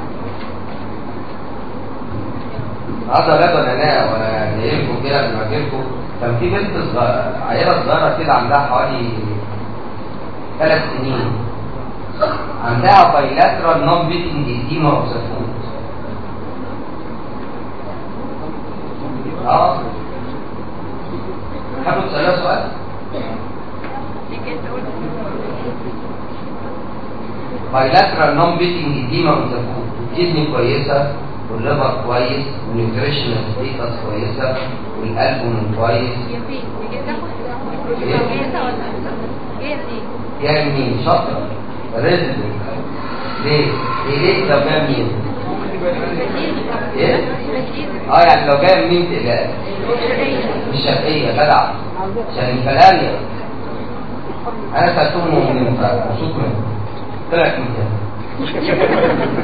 هذا غدا انا وانا جايلكم كده قبل ما اجيلكم كان في بنت صغيره عيله صغيره كده عندها حوالي ثلاث سنين عندها بايلاترال نون بيتنج ايديما اوسفوت اه حابب تسألها سؤال؟ بايلاترال نون بيتنج ايديما اوسفوت الكدني كويسه والليفر كويس والنيوتريشنال ستيتس كويسه والقلب من كويس جاي منين شاطر رزق ليه؟ ليه ليه لو جاي منين؟ ايه؟ اه يعني لو جاي منين تقلق مش شرقية جدع عشان الفلانية انا سألتهم من مبسوط منه طلعت من كده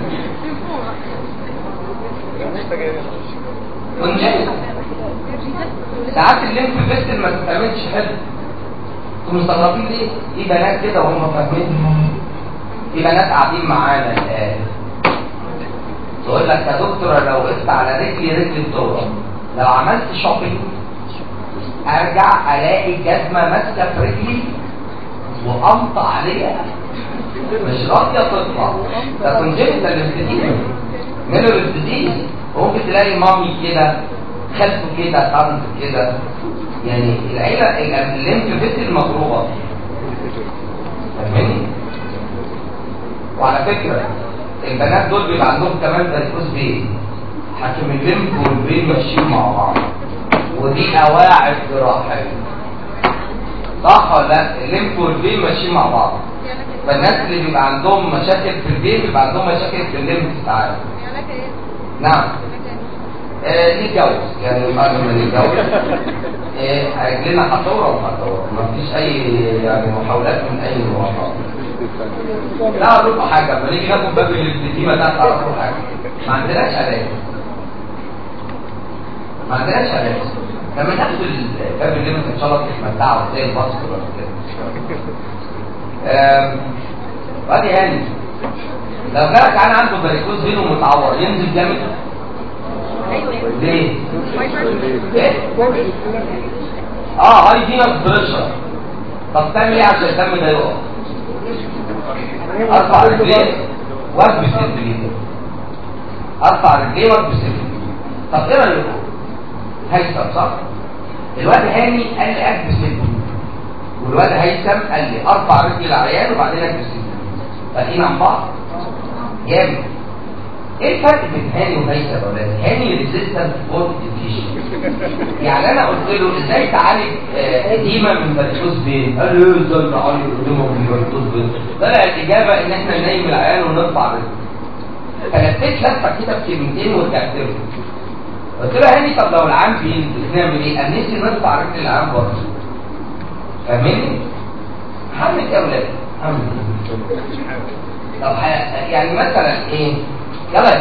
كونجنت ساعات الليمف فيستل ما تتعملش حلو انتوا مستغربين ليه؟ في بنات كده وهم فاهمين في بنات قاعدين معانا الان تقول لك يا دكتور لو وقفت على رجلي رجلي الدورة لو عملت شوبينج ارجع الاقي جزمة ماسكة في رجلي وقمط عليها مش راضية تطلع ده كونجنتال ليمفيديما مينورال ديزيز وممكن تلاقي مامي كده خلفه كده طنط كده يعني العيلة الليمف فيتل مضروبة فاهمني؟ وعلى فكرة البنات دول بيبقى عندهم كمان تركيز بين حكم الليمف والبين ماشيين مع بعض ودي قواعد جراحية صح ولا لا؟ الليمف والبين ماشيين مع بعض فالناس اللي بيبقى عندهم مشاكل في البين بيبقى عندهم مشاكل في الليمف ساعات نعم آه نتجوز يعني بعد ما نتجوز آه رجلنا هتورم هتورم مفيش اي يعني محاولات من اي نوع لا اقول لكم حاجه لما نيجي ناخد باب الاستديمه ده تعرفوا حاجه ما عندناش علاج ما عندناش علاج لما ناخد الباب اللي ان شاء الله تتمتعوا زي الباسكولار كده وادي هاني لو جالك عن عنده باريكوز بينه متعور ينزل جامد ليه؟ ايه؟ اه هاي دي بريشر طب تعمل ايه عشان الدم ده يقف؟ ارفع رجليه واكبس رجليه ارفع رجليه واكبس رجليه طب ايه رايكم؟ هيثم صح؟ الواد هاني قال لي اكبس رجليه والواد هيثم قال لي ارفع رجلي العيان وبعدين اكبس رجليه فاقين عن بعض جامد ايه الفرق بين هاني وهيثم يا ولاد؟ هاني ريزيستنت فور ديفيشن يعني انا قلت له ازاي تعالج اديمه من باريكوز بين؟ قال لي ايه ازاي تعالج اديمه من باريكوز بين؟ طلع الاجابه ان احنا ننيم العيان ونرفع رجله فلفيت لفه كده بكلمتين ورجعت له قلت له هاني طب لو العام بينزل نعمل ايه؟ قال نسي نرفع رجل العام برضه فاهمني؟ حمل يا ولاد حمل طب يعني مثلا ايه؟ يلا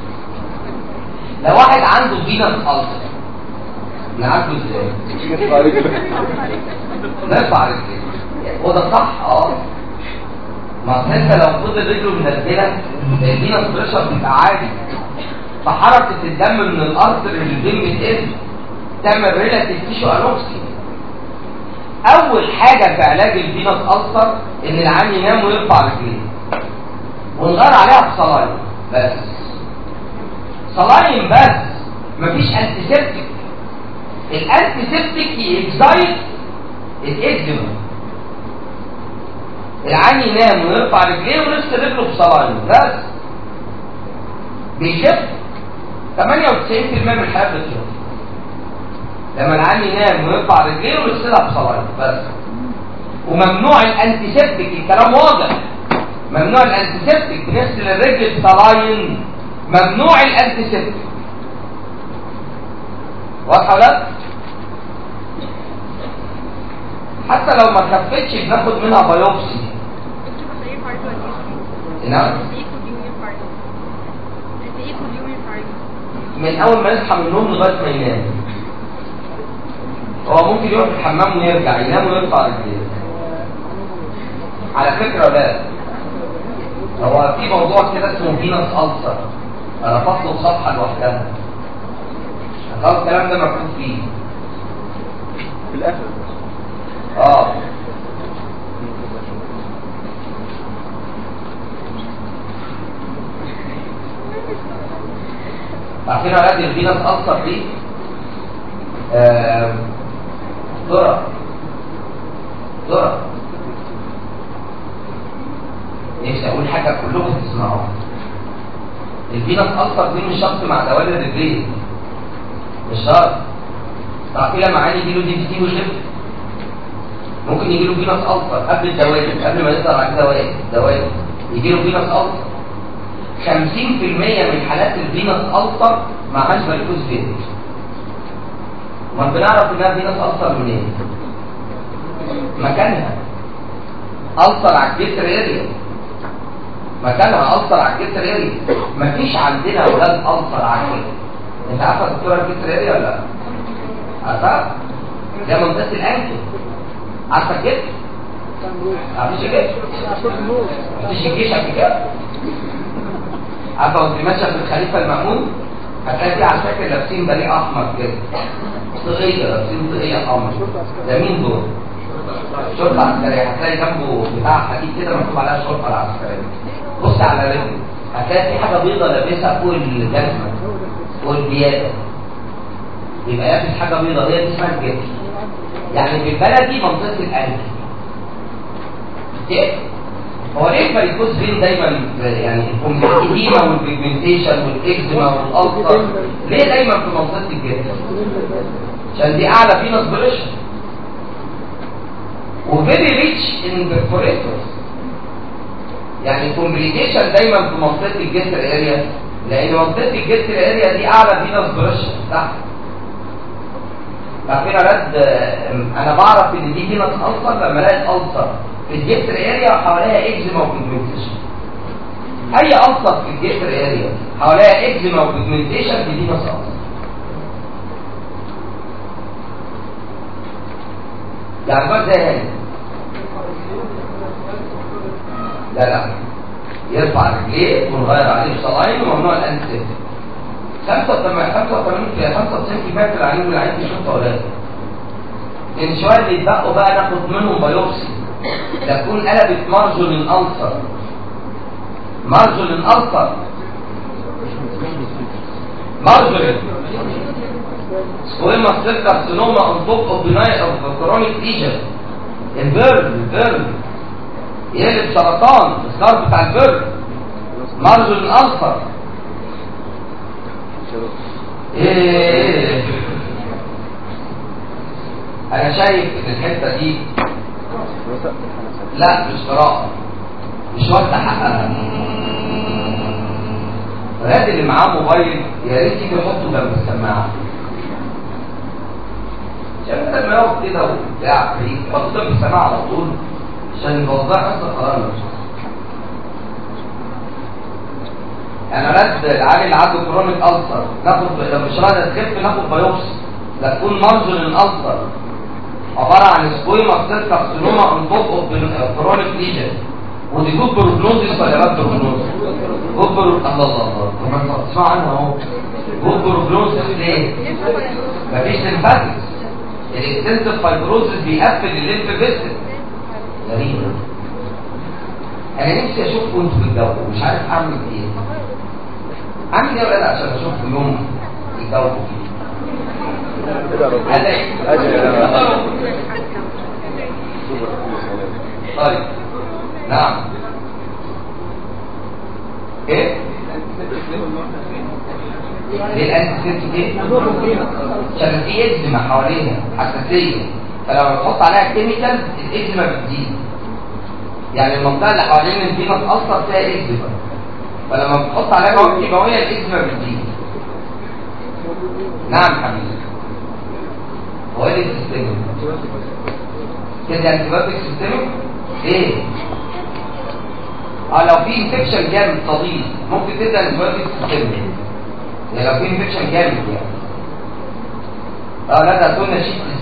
لو واحد عنده فينس ألسر نعالجه ازاي؟ نرفع رجليه هو ده صح اه ما اصل انت لو فضل رجله منزله الفينس بريشر بيبقى عالي فحركه الدم من الارتر للفين بتقل تعمل ريلاتيف تيشو انوكسي اول حاجه في علاج الفينس ألسر ان العيان ينام ويرفع رجليه ونغير عليها بصلاين بس صلاين بس مفيش انتيسبتيك الانتيسبتيك يكزايت الاكزيما العين ينام ويرفع رجليه ونفس رجله بصلاين بس بيشف 98% من الحياه بتشوف لما العين ينام ويرفع رجليه ويغسلها بصلاين بس وممنوع الانتيسبتيك الكلام واضح ممنوع الانتيسبتيك بنغسل الرجل بصلاين ممنوع الانتيسبتيك واضحه ولا حتى لو ما خفتش بناخد منها بايوبسي نعم من اول ما يصحى من النوم لغايه ما ينام هو ممكن يروح الحمام ويرجع ينام ويرفع رجليه على فكره لا هو في موضوع كده اسمه فينس ألسر انا فصله صفحه لوحدها خلاص الكلام ده مكتوب فيه في الاخر اه عارفين اولاد الفينس ألسر دي آه، ذرة ذرة نفسي اقول حاجه كلكم تسمعوها الفينس ألسر دي مش شرط مع دوال الرجلين مش شرط تعرفين لما عيني يجيله دي بي تي ويخف ممكن يجيله فينس ألسر قبل الدوائر قبل ما يظهر عليه دوائر دوائر يجيله فينس ألسر 50% من حالات الفينس ألسر معهاش فاليكوز فين ما بنعرف انها فينس ألسر منين مكانها ألسر على الجسر اريا مكانها ألسر على الجسر اريا مفيش عندنا اولاد ألسر على الجسر انت عارفه دكتوره الجسر اريا ولا لا؟ عارفه؟ ده منطقه الانكل عارفه الجسر؟ مفيش الجسر؟ مفيش الجيش قبل كده؟ عارفه وانت ماشيه في الخليفه المأمون هتلاقي في على فكره لابسين بريق احمر كده طاقيه لابسين طاقيه حمر ده مين دول؟ شرطه عسكريه هتلاقي جنبه بتاع حديد كده مكتوب عليها الشرطه العسكريه بص على رجله هتلاقي في حاجه بيضه لابسها فوق الجزمه فوق البياده يبقى لابس حاجه بيضه هي دي اسمها الجسم يعني بالبلدي منطقه الانف كيف؟ هو ليه الفاريكوز فين دايما يعني الكومبليكيديما والبيجمنتيشن والاكزيما والالسر ليه دايما في منطقه الجسم؟ عشان دي اعلى فينس بريشر وفيري ريتش ان برفوريتورز يعني الكومبليكيشن دايما في منطقه الجسر اريا لان منطقه الجسر اريا دي اعلى فينس بريشر تحت عارفين يا رد انا بعرف ان دي فينس السر لما الاقي الالسر في الجسر اريا حواليها اكزيما وبيجمنتيشن اي السر في الجسر اريا حواليها اكزيما وبيجمنتيشن دي فينس السر يعني بقى زي هنا لا لا يرفع رجليه ونغير عليه صلاين وممنوع الانسيب 85 85 في 95 في العين والعين في شرطه ولا ان شويه اللي يتبقوا بقى ناخد منهم بايوبسي تكون قلبت مارجن الالسر مارجن الالسر مارجن سكويما سيل كارسينوما اون توب اوف ديناي اوف كرونيك ليجن البيرن البيرن يقلب سرطان السكار بتاع البيرن مارجن الالسر ايه انا شايف ان الحته دي لا مش قراءه مش واخده حقها الواد اللي معاه موبايل يا ريت يجي يحطه جنب السماعه عشان بدل ما يقعد كده وبتاع يحطه جنب السماعه على طول عشان يوضح بس القرار نفسه يعني رد العالي اللي عنده كرونيك ألسر ناخد لو مش راضي تخف ناخد بايوبسي لا تكون مارجن الألسر عبارة عن سكويما سيل كارسينوما اون توب اوف كرونيك ليجن ودي جود بروجنوزيس ولا باد بروجنوزيس؟ جود برو الله الله الله طب ما انت بتسمع عنها اهو جود بروجنوزيس ليه؟ مفيش ليمفاتكس الاكستنسيف فايبروزيس بيقفل الليمف فيسل غريبة انا نفسي اشوفكم انتوا في الجو مش عارف اعمل ايه اعمل ايه ولا لا عشان اشوفكم يوم الجو فيه هذا ايه؟ طيب نعم ايه؟ ليه الانتيسيبتيك ايه؟ عشان في ازمه حواليها حساسيه فلما تحط عليها كيميكال الازمه بتزيد يعني المنطقه اللي حوالين الفينس اصلا فيها ازمه فلما بتحط عليها مواد كيماويه الازمه بتزيد نعم حبيبي هو ايه السيستم كده انتيبيوتيك سيستم ايه اه لو في انفكشن جامد صديد ممكن تبدا انتيبيوتيك سيستم يعني لو في انفكشن جامد يعني اه لا ده قلنا شيت